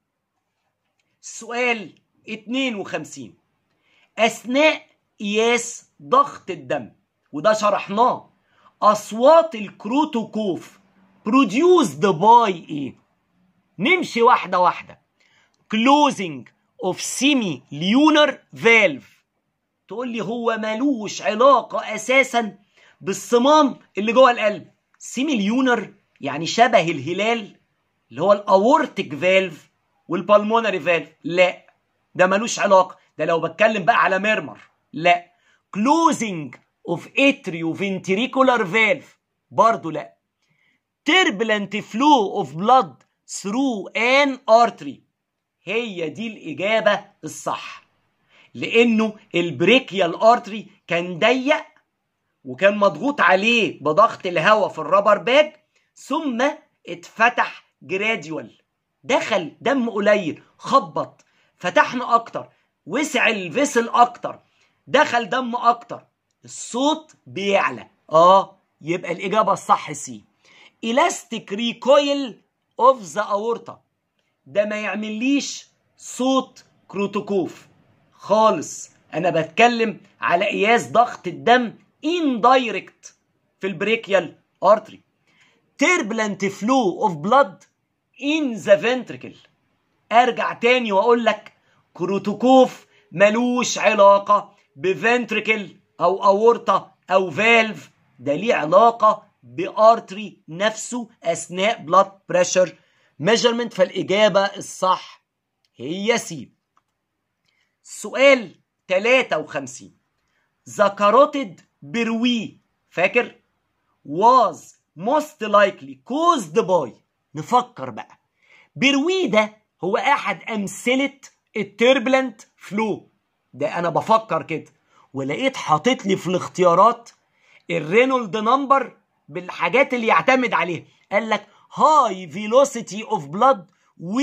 Speaker 1: السؤال 52 اثناء قياس ضغط الدم وده شرحناه اصوات الكروتوكوف produced by ايه نمشي واحده واحده closing of semi lunar valve تقول لي هو ملوش علاقه اساسا بالصمام اللي جوه القلب سيمي ليونر يعني شبه الهلال اللي هو الاورتيك فالف والبالمونري فالف لا ده ملوش علاقه ده لو بتكلم بقى على ميرمر لا closing of atrioventricular valve برضه لا turbulent flow of blood through an artery هي دي الإجابة الصح لأنه البريكيال ارتري كان ضيق وكان مضغوط عليه بضغط الهواء في الرابر باج ثم اتفتح جراديوال دخل دم قليل خبط فتحنا اكتر وسع الفيسل اكتر دخل دم اكتر الصوت بيعلى اه يبقى الاجابه الصح سي elastic recoil of the aorta ده ما يعمليش صوت كروتوكوف خالص انا بتكلم على قياس ضغط الدم indirect في البريكيال ارتري turbulent flow of blood in the ventricle ارجع تاني واقول لك كروتوكوف ملوش علاقه بفنتريكل او اورطه او فالف ده ليه علاقه بارتري نفسه اثناء بلاد بريشر ميجرمنت فالاجابه الصح هي سي سؤال 53 ذا كاروتيد بروي فاكر was most likely caused by نفكر بقى بروي ده هو احد امثله التربلنت فلو ده انا بفكر كده ولقيت حاطط لي في الاختيارات الرينولد نمبر بالحاجات اللي يعتمد عليها قال لك هاي فيلوسيتي اوف بلاد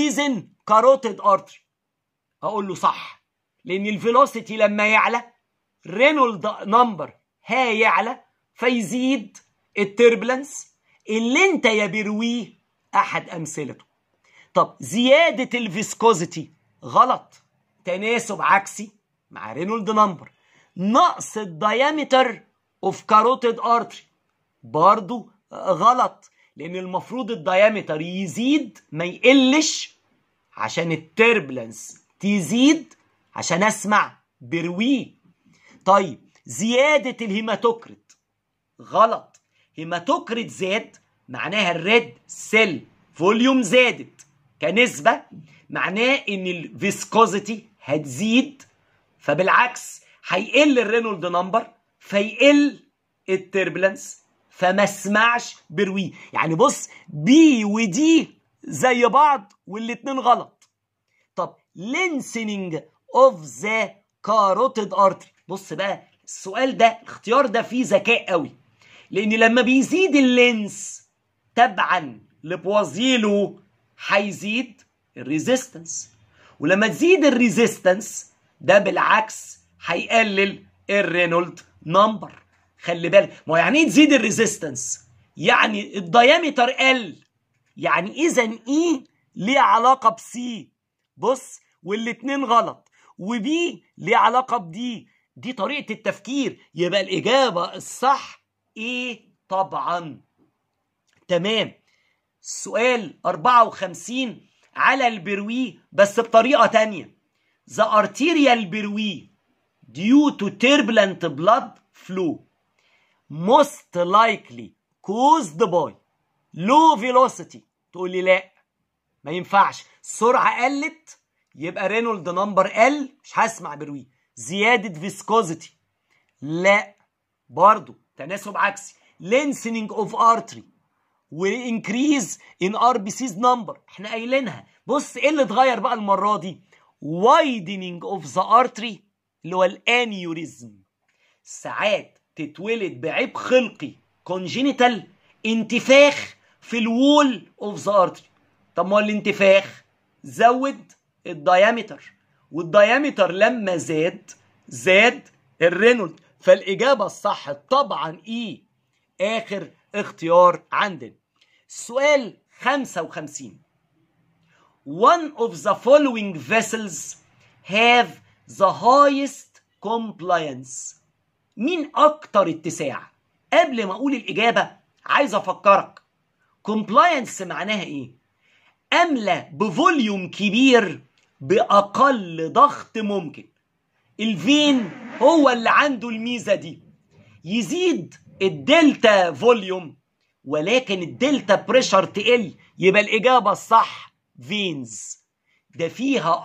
Speaker 1: within carotid artery اقول له صح لان الفيلوسيتي لما يعلى رينولد نمبر هيعلى فيزيد التربلنس اللي انت يا برويه احد امثلته طب زيادة الفيسكوزيتي غلط تناسب عكسي مع رينولد نمبر نقص الديامتر اوف كاروتيد ارتري برضو غلط لان المفروض الديامتر يزيد ما يقلش عشان التربلنس تزيد عشان اسمع برويه طيب زيادة الهيماتوكريت غلط هيماتوكريت زاد معناها الريد سيل فوليوم زادت كنسبة معناه ان الفيسكوزيتي هتزيد فبالعكس هيقل الرينولد نمبر فيقل التربلنس فما اسمعش بروي يعني بص بي ودي زي بعض والاتنين غلط طب لينسنينج اوف ذا كاروتيد ارتري بص بقى السؤال ده الاختيار ده فيه ذكاء قوي لان لما بيزيد اللينس تبعا لبوازيلو هيزيد الريزيستنس ولما تزيد الريزيستنس ده بالعكس هيقلل الرينولد نمبر خلي بالك ما يعني ايه تزيد الريزيستنس يعني الديامتر قل يعني اذا اي ليه علاقه بسي بص والاتنين غلط وبي ليه علاقه بدي دي طريقه التفكير يبقى الاجابه الصح ايه طبعا تمام سؤال 54 على البروي بس بطريقه تانية the arterial بروي due to turbulent blood flow most likely caused by low velocity تقول لي لا ما ينفعش السرعه قلت يبقى رينولد نمبر قل مش هسمع بروي زياده فيسكوزيتي لا برضو تناسب عكسي lengthening of artery وانكريز ان ار بي سيز نمبر احنا قايلينها بص ايه اللي اتغير بقى المره دي widening of the artery اللي هو الانيوريزم ساعات تتولد بعيب خلقي congenital انتفاخ في الوول اوف ذا ارتري طب ما الانتفاخ زود الديامتر والديامتر لما زاد زاد الرينولد فالاجابه الصح طبعا ايه اخر اختيار عندنا سؤال 55 one of the following vessels have the highest compliance مين اكتر اتساع قبل ما اقول الاجابه عايز افكرك compliance معناها ايه املى بفوليوم كبير باقل ضغط ممكن الفين هو اللي عنده الميزه دي يزيد الدلتا فوليوم ولكن الدلتا بريشر تقل يبقى الإجابة الصح فينز ده فيها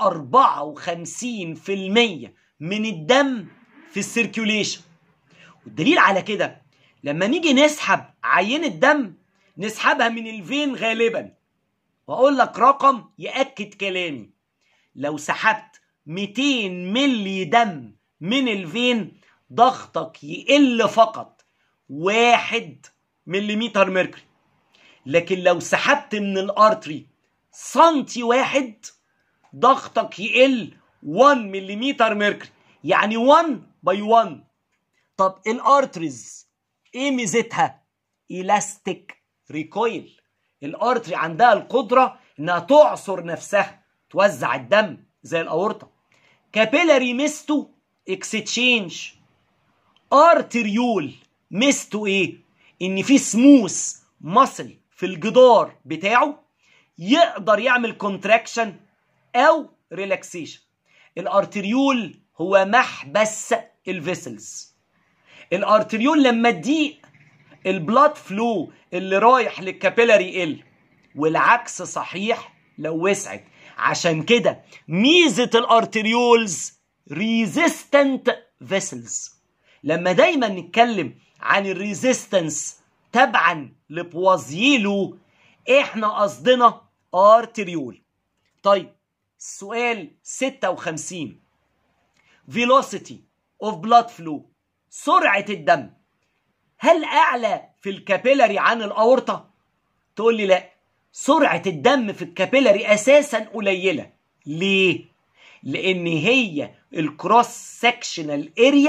Speaker 1: 54% من الدم في السيركيوليشن والدليل على كده لما نيجي نسحب عينة دم نسحبها من الفين غالبا واقول لك رقم ياكد كلامي لو سحبت 200 ملي دم من الفين ضغطك يقل فقط واحد مليمتر ميركوري لكن لو سحبت من الارتري سنتي واحد ضغطك يقل 1 مليمتر ميركوري يعني 1 باي 1 طب الارتريز ايه ميزتها الاستيك ريكويل الارتري عندها القدره انها تعصر نفسها توزع الدم زي الاورطه كابيلاري ميستو اكستشينج ارتريول ميزته ايه ان في سموث مصل في الجدار بتاعه يقدر يعمل كونتراكشن او ريلاكسيشن الارتريول هو محبس الفيسلز الارتريول لما تضيق البلاد فلو اللي رايح للكابيلاري يقل والعكس صحيح لو وسعت عشان كده ميزه الارتريولز ريزيستنت فيسلز لما دايما نتكلم عن الريزيستنس تبعا لبوازيلو احنا قصدنا ارتريول طيب سؤال 56 velocity of blood flow سرعة الدم هل أعلى في الكابيلاري عن الأورطة؟ تقول لي لا سرعة الدم في الكابيلاري أساسا قليلة ليه؟ لأن هي الكروس سكشنال اريا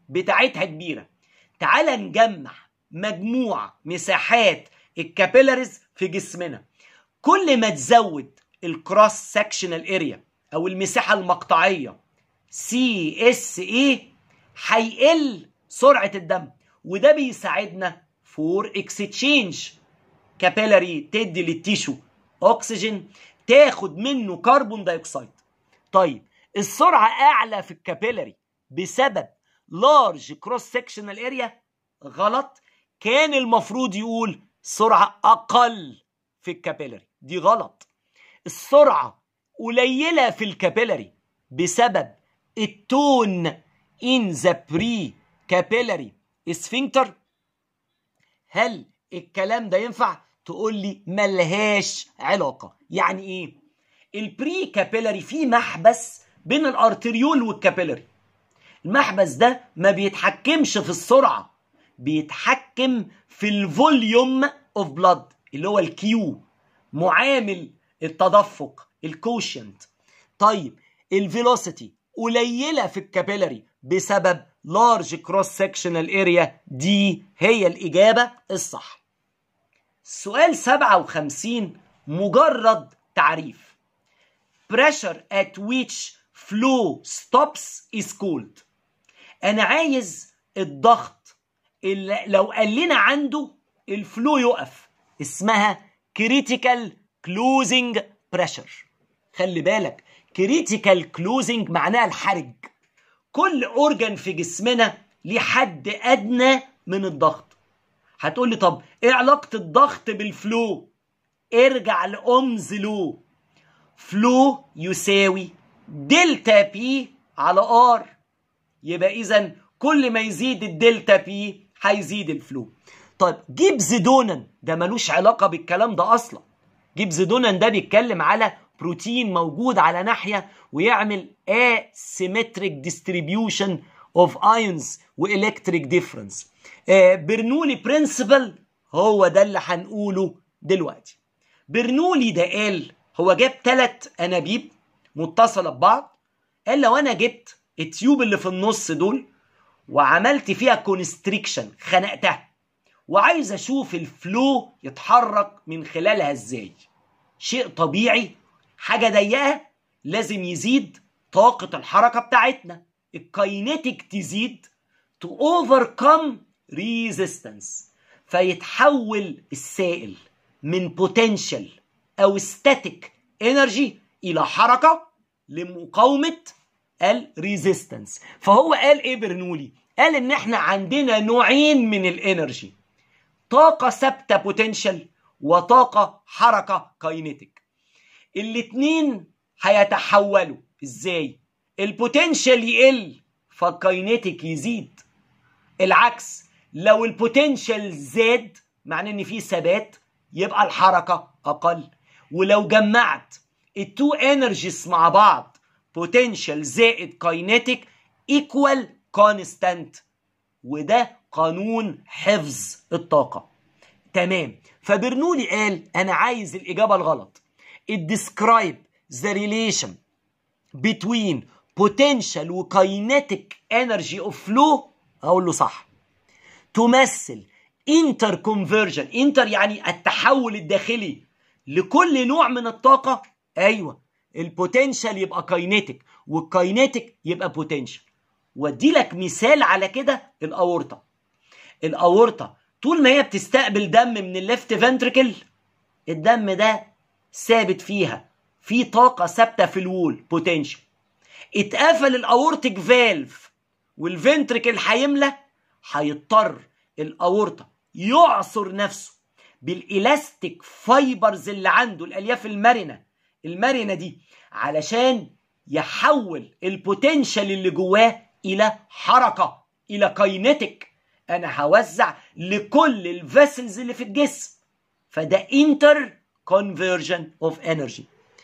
Speaker 1: بتاعتها كبيره تعال نجمع مجموع مساحات الكابيلاريز في جسمنا كل ما تزود الكروس سكشنال اريا او المساحه المقطعيه سي اس اي هيقل سرعه الدم وده بيساعدنا فور اكستشينج كابيلاري تدي للتيشو اكسجين تاخد منه كربون دايوكسيد طيب السرعه اعلى في الكابيلاري بسبب لارج كروس سكشنال اريا غلط كان المفروض يقول سرعه اقل في الكابيلاري دي غلط السرعه قليله في الكابيلاري بسبب التون in the pre capillary sphincter هل الكلام ده ينفع تقول لي ملهاش علاقة يعني ايه البري كابيلاري فيه محبس بين الارتريول والكابيلاري المحبس ده ما بيتحكمش في السرعة بيتحكم في الفوليوم اوف بلاد اللي هو الكيو معامل التدفق الكوشنت طيب الفيلوسيتي قليلة في الكابيلاري بسبب لارج كروس سكشنال اريا دي هي الإجابة الصح سؤال 57 مجرد تعريف pressure at which flow stops is called أنا عايز الضغط اللي لو قال لنا عنده الفلو يقف اسمها critical closing pressure خلي بالك critical closing معناها الحرج كل اورجان في جسمنا ليه حد ادنى من الضغط هتقول لي طب ايه علاقه الضغط بالفلو ارجع لاومز لو فلو يساوي دلتا بي على ار يبقى اذا كل ما يزيد الدلتا بي هيزيد الفلو طيب جيب زيدونن ده ملوش علاقه بالكلام ده اصلا جيب زيدونن ده بيتكلم على بروتين موجود على ناحيه ويعمل asymmetric distribution of ions والكتريك ديفرنس برنولي برنسبل هو ده اللي هنقوله دلوقتي برنولي ده قال هو جاب ثلاث انابيب متصله ببعض قال لو انا جبت التيوب اللي في النص دول وعملت فيها كونستريكشن خنقتها وعايز اشوف الفلو يتحرك من خلالها ازاي شيء طبيعي حاجه ضيقه لازم يزيد طاقه الحركه بتاعتنا الكاينيتيك تزيد to overcome resistance فيتحول السائل من potential او static energy الى حركه لمقاومه الريزيستنس فهو قال ايه برنولي قال ان احنا عندنا نوعين من الانرجي طاقه ثابته بوتنشال وطاقه حركه كاينيتيك الاتنين هيتحولوا ازاي البوتنشال يقل فالكاينيتيك يزيد العكس لو البوتنشال زاد معناه ان في ثبات يبقى الحركه اقل ولو جمعت التو انرجيز مع بعض بوتنشال زائد كاينيتيك ايكوال كونستانت وده قانون حفظ الطاقه تمام فبرنولي قال انا عايز الاجابه الغلط it describe the relation between potential و kinetic energy of flow اقول له صح تمثل انتر كونفرجن انتر يعني التحول الداخلي لكل نوع من الطاقه ايوه البوتنشال يبقى كاينيتيك والكاينيتيك يبقى بوتنشال وادي لك مثال على كده الاورطه الاورطه طول ما هي بتستقبل دم من الليفت فنتريكل الدم ده ثابت فيها في طاقه ثابته في الوول بوتنشال اتقفل الاورتيك فالف والفنتريكل هيملى هيضطر الاورطه يعصر نفسه بالالاستيك فايبرز اللي عنده الالياف المرنه المرنه دي علشان يحول البوتنشال اللي جواه الى حركه الى كاينيتيك انا هوزع لكل الفيسلز اللي في الجسم فده انتر conversion of energy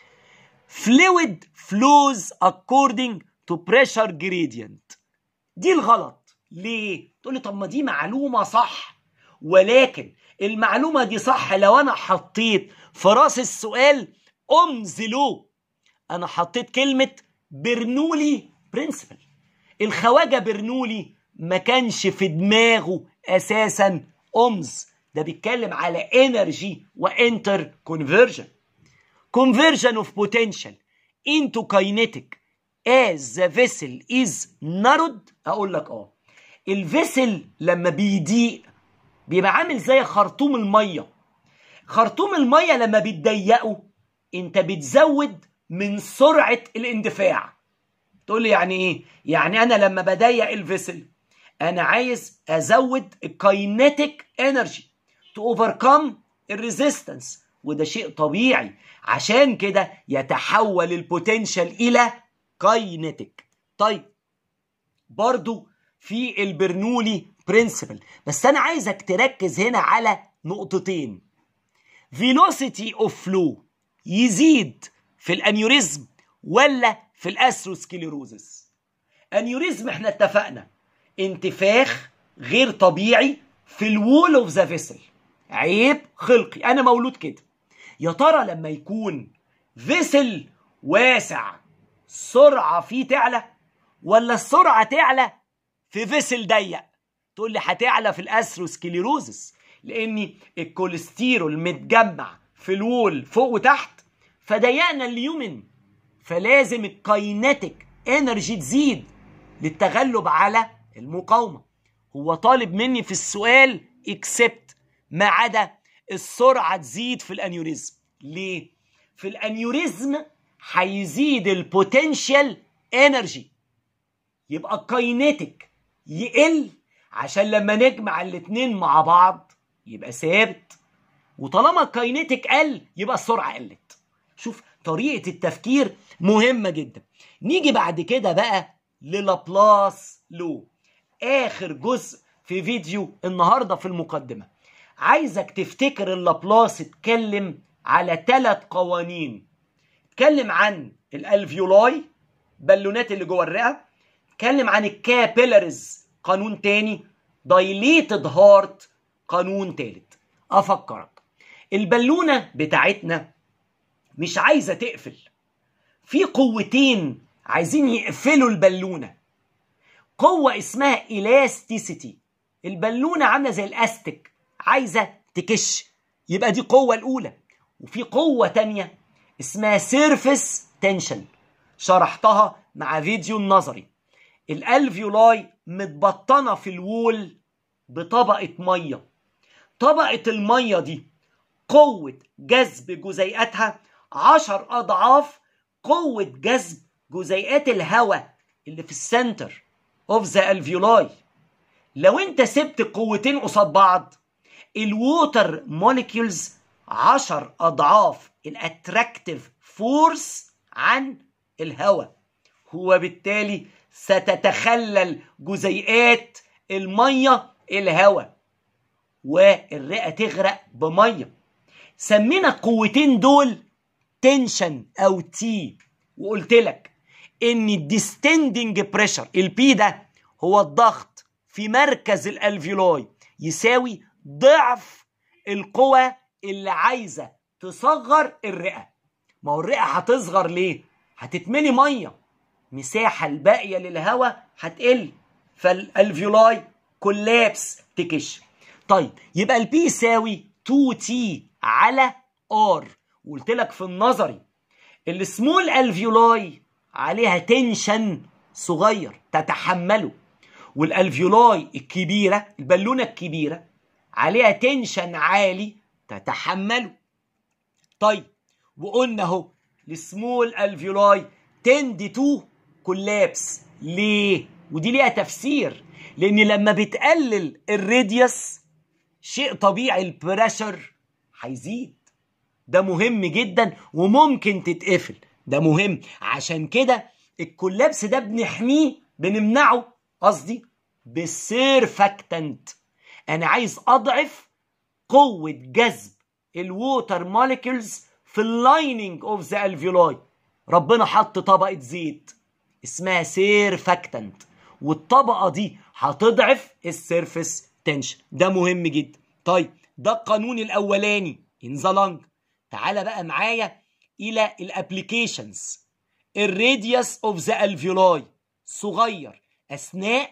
Speaker 1: fluid flows according to pressure gradient دي الغلط ليه تقول لي طب ما دي معلومه صح ولكن المعلومه دي صح لو انا حطيت في راس السؤال امزلو انا حطيت كلمه برنولي برنسبل الخواجه برنولي ما كانش في دماغه اساسا اومز ده بيتكلم على انرجي وانتر كونفرجن conversion of potential into kinetic as the vessel is narrowed اقول لك اه الفيسل لما بيضيق بيبقى عامل زي خرطوم الميه خرطوم الميه لما بتضيقه انت بتزود من سرعه الاندفاع تقول لي يعني ايه يعني انا لما بضيق الفيسل انا عايز ازود الكاينيتيك انرجي تو اوفركم الريزيستنس وده شيء طبيعي عشان كده يتحول البوتنشال الى كاينيتيك طيب برضو في البرنولي برنسبل بس انا عايزك تركز هنا على نقطتين velocity of flow يزيد في الانيوريزم ولا في الاثروسكليروزس انيوريزم احنا اتفقنا انتفاخ غير طبيعي في الوول اوف ذا فيسل عيب خلقي انا مولود كده يا ترى لما يكون فيسل واسع سرعه فيه تعلى ولا السرعه تعلى في فيسل ضيق تقول لي هتعلى في الاثروسكليروزس لان الكوليسترول متجمع في الوول فوق وتحت فضيقنا اليومن فلازم الكاينتيك انرجي تزيد للتغلب على المقاومه هو طالب مني في السؤال اكسبت ما عدا السرعه تزيد في الانيوريزم ليه في الانيوريزم هيزيد البوتنشال انرجي يبقى الكاينتيك يقل عشان لما نجمع الاتنين مع بعض يبقى ثابت وطالما الكاينتيك قل يبقى السرعه قلت شوف طريقه التفكير مهمه جدا نيجي بعد كده بقى للابلاس لو اخر جزء في فيديو النهارده في المقدمه عايزك تفتكر اللابلاس اتكلم على ثلاث قوانين اتكلم عن الالفيولاي بالونات اللي جوه الرئه اتكلم عن الكابيلاريز قانون تاني دايليتد هارت قانون تالت افكرك البالونه بتاعتنا مش عايزه تقفل في قوتين عايزين يقفلوا البالونه قوه اسمها الاستيسيتي البالونه عامله زي الاستيك عايزه تكش يبقى دي قوه الاولى وفي قوه تانية اسمها سيرفيس تنشن شرحتها مع فيديو النظري الالفيولاي متبطنه في الوول بطبقه ميه طبقه الميه دي قوه جذب جزيئاتها عشر اضعاف قوه جذب جزيئات الهواء اللي في السنتر اوف ذا الفيولاي لو انت سبت القوتين قصاد بعض الووتر موليكيولز عشر اضعاف الاتراكتيف فورس عن الهواء وبالتالي ستتخلل جزيئات الميه الهواء والرئه تغرق بميه سمينا القوتين دول تنشن او تي وقلت لك ان الديستندنج بريشر البي ده هو الضغط في مركز الالفيولاي يساوي ضعف القوى اللي عايزه تصغر الرئه ما هو الرئه هتصغر ليه هتتملي ميه مساحه الباقيه للهواء هتقل فالالفيولاي كولابس تكش طيب يبقى البي يساوي 2 تي على ار وقلت لك في النظري السمول الفيولاي عليها تنشن صغير تتحمله والالفيولاي الكبيره البالونه الكبيره عليها تنشن عالي تتحمله طيب وقلنا اهو السمول الفيولاي تند تو كولابس ليه ودي ليها تفسير لان لما بتقلل الراديوس شيء طبيعي البريشر هيزيد ده مهم جدا وممكن تتقفل ده مهم عشان كده الكولابس ده بنحميه بنمنعه قصدي بالسيرفاكتنت انا عايز اضعف قوه جذب الووتر موليكيولز في اللايننج اوف ذا الفيولاي ربنا حط طبقه زيت اسمها سيرفاكتنت والطبقه دي هتضعف السيرفيس تنشن ده مهم جدا طيب ده القانون الاولاني ان ذا لانج تعالى بقى معايا الى الابليكيشنز الراديوس اوف ذا الفيولاي صغير اثناء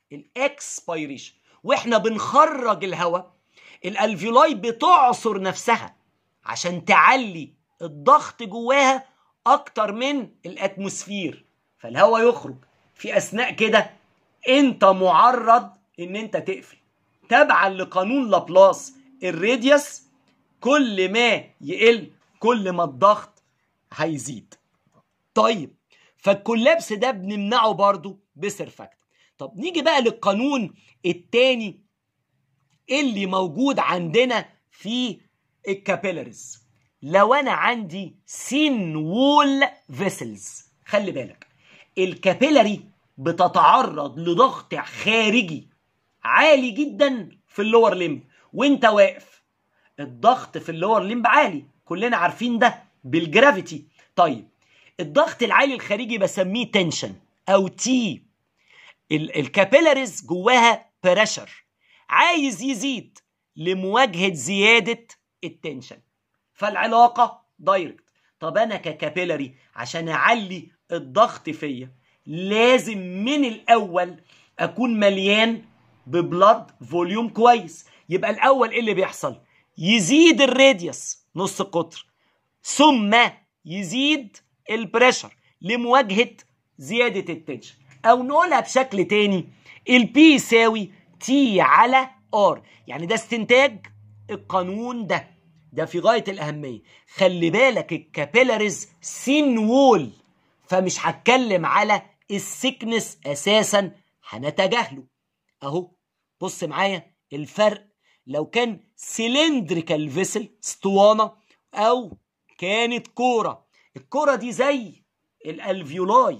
Speaker 1: الاكسبيريشن واحنا بنخرج الهواء الالفيولاي بتعصر نفسها عشان تعلي الضغط جواها اكتر من الاتموسفير فالهواء يخرج في اثناء كده انت معرض ان انت تقفل تبعا لقانون لابلاس الراديوس كل ما يقل كل ما الضغط هيزيد طيب فالكولابس ده بنمنعه برضو بسرفاكت طب نيجي بقى للقانون التاني اللي موجود عندنا في الكابيلاريز لو انا عندي سين وول فيسلز خلي بالك الكابيلاري بتتعرض لضغط خارجي عالي جدا في اللور ليمب وانت واقف الضغط في اللور ليمب عالي كلنا عارفين ده بالجرافيتي طيب الضغط العالي الخارجي بسميه تنشن او تي الكابيلاريز جواها بريشر عايز يزيد لمواجهه زياده التنشن فالعلاقه دايركت طب انا ككابيلاري عشان اعلي الضغط فيا لازم من الاول اكون مليان ببلاد فوليوم كويس يبقى الاول ايه اللي بيحصل يزيد الراديوس نص قطر ثم يزيد البريشر لمواجهه زياده التنشن او نقولها بشكل تاني البي يساوي تي على ار يعني ده استنتاج القانون ده ده في غايه الاهميه خلي بالك الكابيلاريز سين وول فمش هتكلم على السكنس اساسا هنتجاهله اهو بص معايا الفرق لو كان سلندريكال فيسل اسطوانه او كانت كوره الكوره دي زي الالفيولاي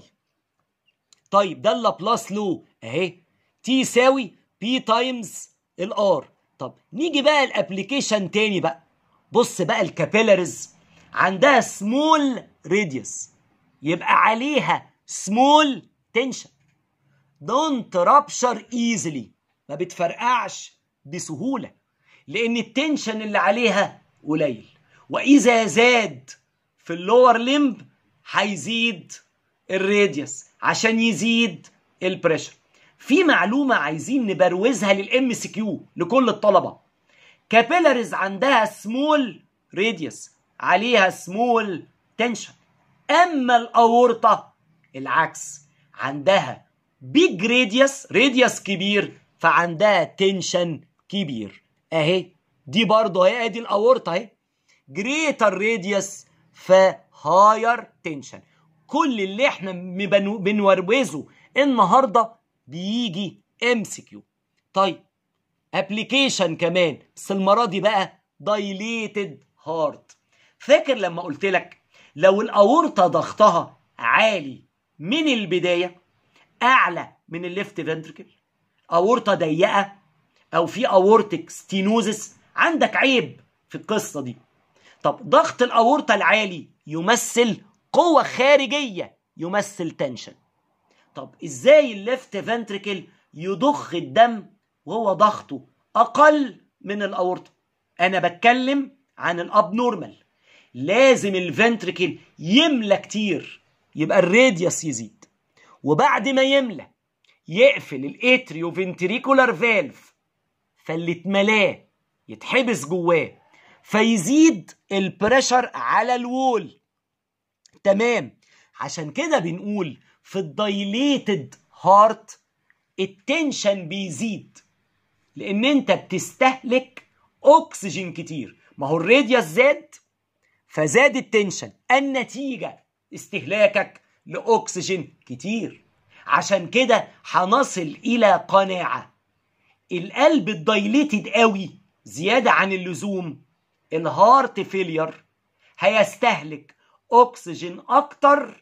Speaker 1: طيب ده اللابلاس لو اهي تي يساوي بي تايمز الار طب نيجي بقى الابليكيشن تاني بقى بص بقى الكابيلاريز عندها سمول راديوس يبقى عليها سمول تنشن دونت رابشر ايزلي ما بتفرقعش بسهوله لان التنشن اللي عليها قليل واذا زاد في اللور ليمب هيزيد الراديوس عشان يزيد البريشر في معلومه عايزين نبروزها للام سي كيو لكل الطلبه كابيلاريز عندها سمول راديوس عليها سمول تنشن اما الاورطه العكس عندها بيج راديوس راديوس كبير فعندها تنشن كبير اهي دي برضه اهي ادي الاورطه اهي جريتر راديوس فهاير تنشن كل اللي احنا بنوروزه النهارده بيجي ام سي كيو طيب ابلكيشن كمان بس المره دي بقى دايليتد هارت فاكر لما قلت لك لو الاورطه ضغطها عالي من البدايه اعلى من الليفت فنتركل اورطه ضيقه او في اورتيك ستينوزس عندك عيب في القصه دي طب ضغط الاورطه العالي يمثل قوه خارجيه يمثل تنشن طب ازاي الليفت فنتركل يضخ الدم وهو ضغطه اقل من الاورطه انا بتكلم عن الاب نورمال لازم الفنتركل يملى كتير يبقى الراديوس يزيد وبعد ما يملى يقفل الاتريو فنتريكولار فالف فاللي اتملاه يتحبس جواه فيزيد البريشر على الوول تمام عشان كده بنقول في الدايليتد هارت التنشن بيزيد لان انت بتستهلك اكسجين كتير ما هو الراديوس زاد فزاد التنشن النتيجه استهلاكك لاكسجين كتير عشان كده هنصل الى قناعه القلب الدايليتد قوي زياده عن اللزوم الهارت فيلير هيستهلك اكسجين اكتر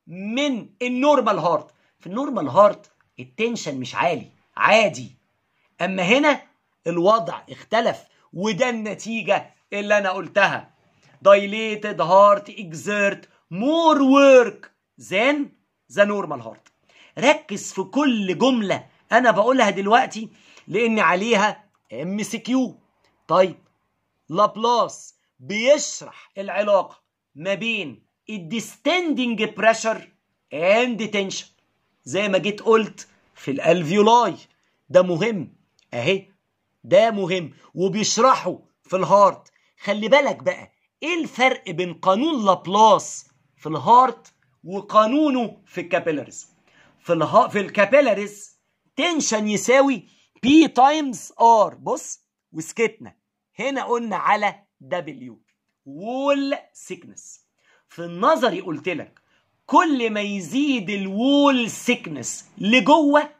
Speaker 1: من النورمال هارت في النورمال هارت التنشن مش عالي عادي اما هنا الوضع اختلف وده النتيجه اللي انا قلتها dilated heart exert more work than the normal heart ركز في كل جمله انا بقولها دلوقتي لان عليها ام سي كيو طيب لابلاس بيشرح العلاقه ما بين الديستندنج بريشر اند تنشن زي ما جيت قلت في الالفيولاي ده مهم اهي ده مهم وبيشرحوا في الهارت خلي بالك بقى ايه الفرق بين قانون لابلاس في الهارت وقانونه في الكابيلاريز في الها... في الكابيلاريز تنشن يساوي بي تايمز ار بص وسكتنا هنا قلنا على دبليو وول سيكنس في النظري قلت لك كل ما يزيد الوول سيكنس لجوه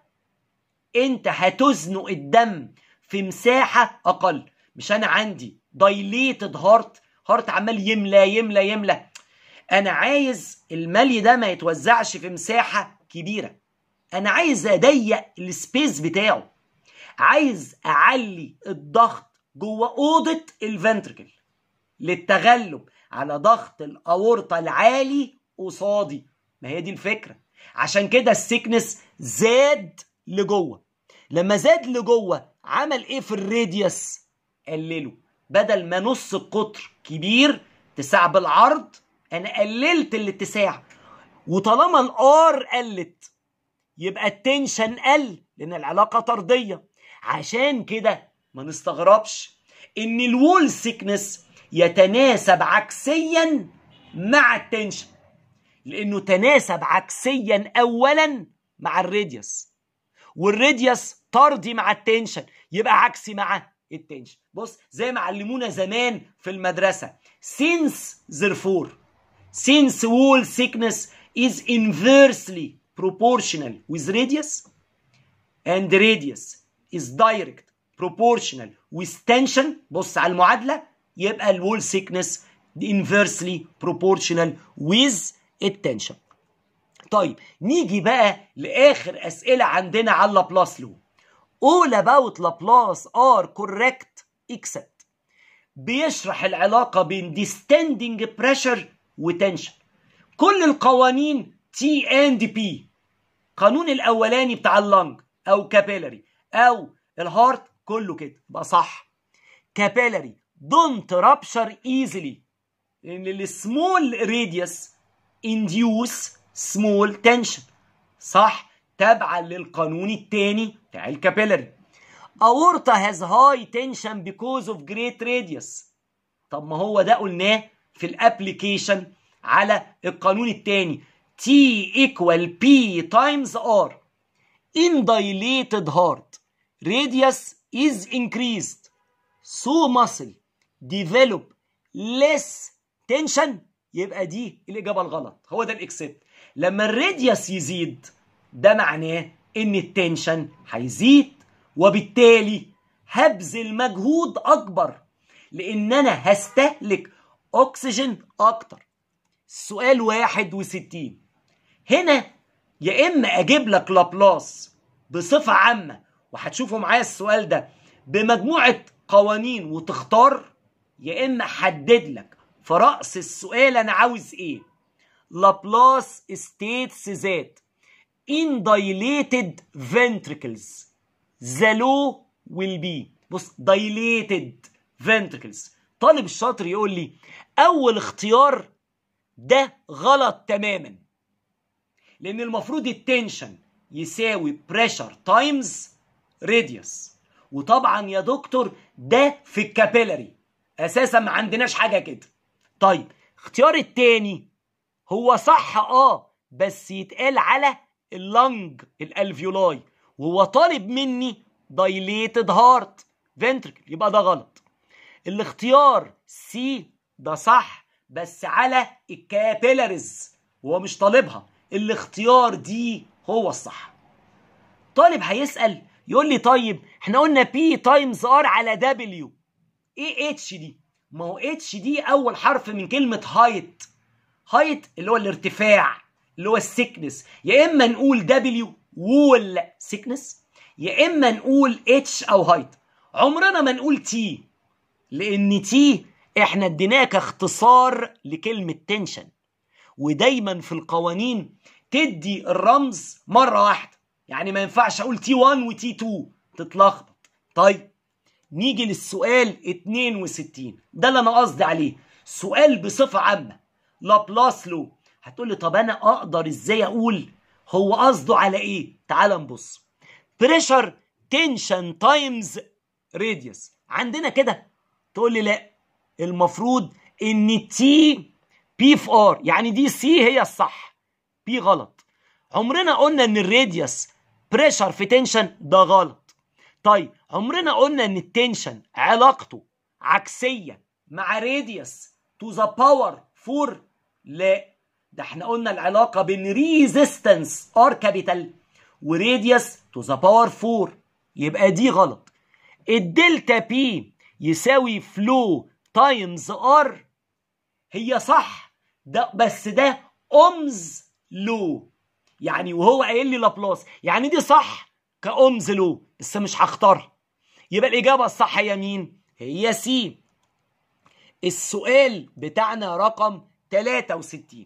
Speaker 1: انت هتزنق الدم في مساحه اقل مش انا عندي دايليتد هارت هارت عمال يملى يملى يملى انا عايز الملي ده ما يتوزعش في مساحه كبيره انا عايز اضيق السبيس بتاعه عايز اعلي الضغط جوه اوضه الفنتركل للتغلب على ضغط الاورطه العالي قصادي ما هي دي الفكره عشان كده السيكنس زاد لجوه لما زاد لجوه عمل ايه في الراديوس قلله بدل ما نص القطر كبير اتساع بالعرض انا قللت الاتساع وطالما الار قلت يبقى التنشن قل لان العلاقه طرديه عشان كده ما نستغربش ان الوول سيكنس يتناسب عكسيا مع التنشن لانه تناسب عكسيا اولا مع الراديوس والراديوس طردي مع التنشن يبقى عكسي مع التنشن بص زي ما علمونا زمان في المدرسه since therefore since wall thickness is inversely proportional with radius and radius is direct proportional with tension بص على المعادله يبقى الوول thickness inversely proportional with التنشن طيب نيجي بقى لاخر اسئله عندنا على لابلاس لو all about Laplace are correct except بيشرح العلاقة بين distending pressure وتنشن كل القوانين T and P قانون الأولاني بتاع اللنج أو كابيلاري أو الهارت كله كده بقى صح كابيلاري don't rupture easily لأن السمول radius induce small tension صح تابعا للقانون الثاني بتاع الكابيلاري اورتا هاز هاي تنشن بيكوز اوف جريت راديوس طب ما هو ده قلناه في الابليكيشن على القانون الثاني T equal P times R in dilated heart radius is increased so muscle develop less tension يبقى دي الإجابة الغلط هو ده الإكسبت لما الراديوس يزيد ده معناه ان التنشن هيزيد وبالتالي هبذل مجهود اكبر لان انا هستهلك اكسجين اكتر السؤال واحد وستين هنا يا اما اجيب لك لابلاس بصفة عامة وهتشوفوا معايا السؤال ده بمجموعة قوانين وتختار يا اما احدد لك في رأس السؤال انا عاوز ايه لابلاس states that in dilated ventricles the law will be بص dilated ventricles طالب الشاطر يقول لي اول اختيار ده غلط تماما لان المفروض التنشن يساوي pressure times radius وطبعا يا دكتور ده في الكابيلاري اساسا ما عندناش حاجه كده طيب اختيار التاني هو صح اه بس يتقال على اللنج الالفيولاي وهو طالب مني دايليتد هارت فنتركل يبقى ده غلط الاختيار سي ده صح بس على الكابيلاريز وهو مش طالبها الاختيار دي هو الصح طالب هيسأل يقول لي طيب احنا قلنا بي تايمز ار على دبليو ايه اتش دي ما هو اتش دي اول حرف من كلمة هايت هايت اللي هو الارتفاع اللي هو السكنس يا اما نقول دبليو وول سكنس يا اما نقول اتش او هايت عمرنا ما نقول تي لان تي احنا اديناك اختصار لكلمة تنشن ودايما في القوانين تدي الرمز مرة واحدة يعني ما ينفعش اقول تي 1 وتي 2 تتلخبط طيب نيجي للسؤال 62 ده اللي انا قصدي عليه سؤال بصفة عامة لابلاس لو هتقول لي طب انا اقدر ازاي اقول هو قصده على ايه تعال نبص بريشر تنشن تايمز راديوس عندنا كده تقول لي لا المفروض ان تي بي في ار يعني دي سي هي الصح بي غلط عمرنا قلنا ان الراديوس بريشر في تنشن ده غلط طيب عمرنا قلنا ان التنشن علاقته عكسيه مع راديوس تو ذا باور 4 لا ده احنا قلنا العلاقه بين ريزيستنس ار كابيتال وراديوس تو ذا باور 4 يبقى دي غلط الدلتا بي يساوي فلو تايمز ار هي صح ده بس ده اومز لو يعني وهو قايل لي لابلاس يعني دي صح كاومز لو بس مش هختارها يبقى الاجابه الصح هي مين هي سي السؤال بتاعنا رقم 63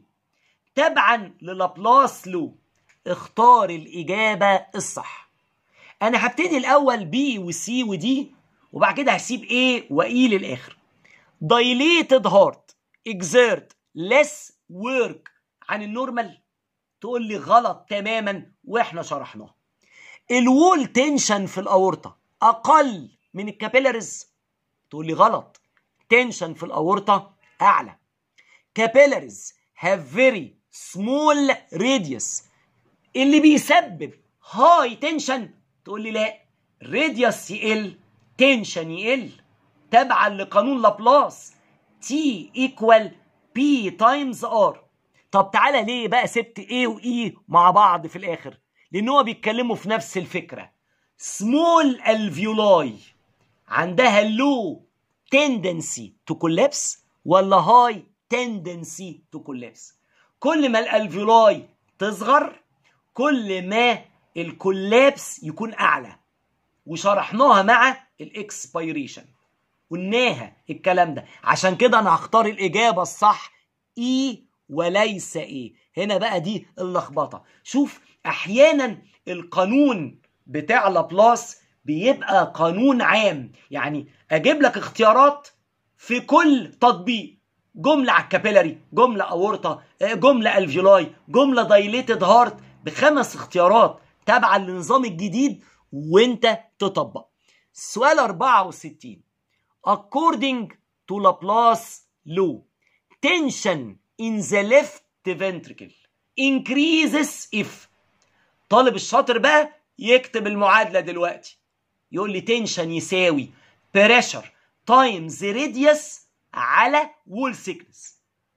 Speaker 1: تبعا للابلاس لو اختار الاجابه الصح انا هبتدي الاول بي وسي ودي وبعد كده هسيب ايه واي للاخر dilated heart exert less work عن النورمال تقول لي غلط تماما واحنا شرحناه الوول تنشن في الاورطه اقل من الكابيلاريز تقول لي غلط تنشن في الاورطه اعلى capillaries have very small radius اللي بيسبب هاي تنشن تقول لي لا راديوس يقل تنشن يقل تبعا لقانون لابلاس تي ايكوال بي تايمز ار طب تعالى ليه بقى سبت ايه واي مع بعض في الاخر لان هو بيتكلموا في نفس الفكره سمول الفيولاي عندها لو تندنسي تو كولابس ولا هاي تندنسي تو كولابس كل ما الالفيولاي تصغر كل ما الكولابس يكون اعلى وشرحناها مع الاكسبيريشن قلناها الكلام ده عشان كده انا هختار الاجابه الصح اي وليس ايه هنا بقى دي اللخبطه شوف احيانا القانون بتاع لابلاس بيبقى قانون عام يعني اجيب لك اختيارات في كل تطبيق جمله على الكابيلاري جمله اورطه جمله الفيولاي جمله دايليتد هارت بخمس اختيارات تبعا للنظام الجديد وانت تطبق سؤال 64 according to Laplace law tension in the left ventricle increases if طالب الشاطر بقى يكتب المعادلة دلوقتي يقول لي تنشن يساوي pressure times radius على wall thickness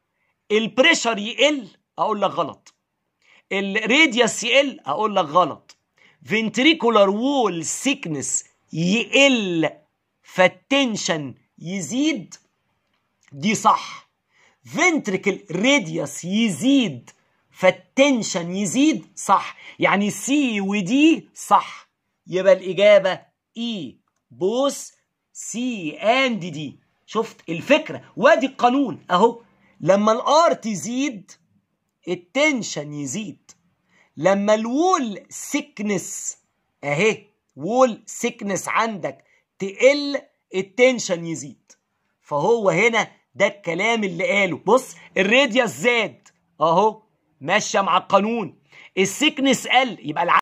Speaker 1: البريشر يقل اقول لك غلط الراديوس يقل اقول لك غلط ventricular wall thickness يقل فالتنشن يزيد دي صح ventricle radius يزيد فالتنشن يزيد صح يعني سي ودي صح يبقى الإجابة إي بوس سي اند دي شفت الفكرة وادي القانون أهو لما الار تزيد التنشن يزيد لما الوول سيكنس اهي وول سيكنس عندك تقل التنشن يزيد فهو هنا ده الكلام اللي قاله بص الراديوس زاد اهو ماشيه مع القانون السيكنس قل يبقى الع...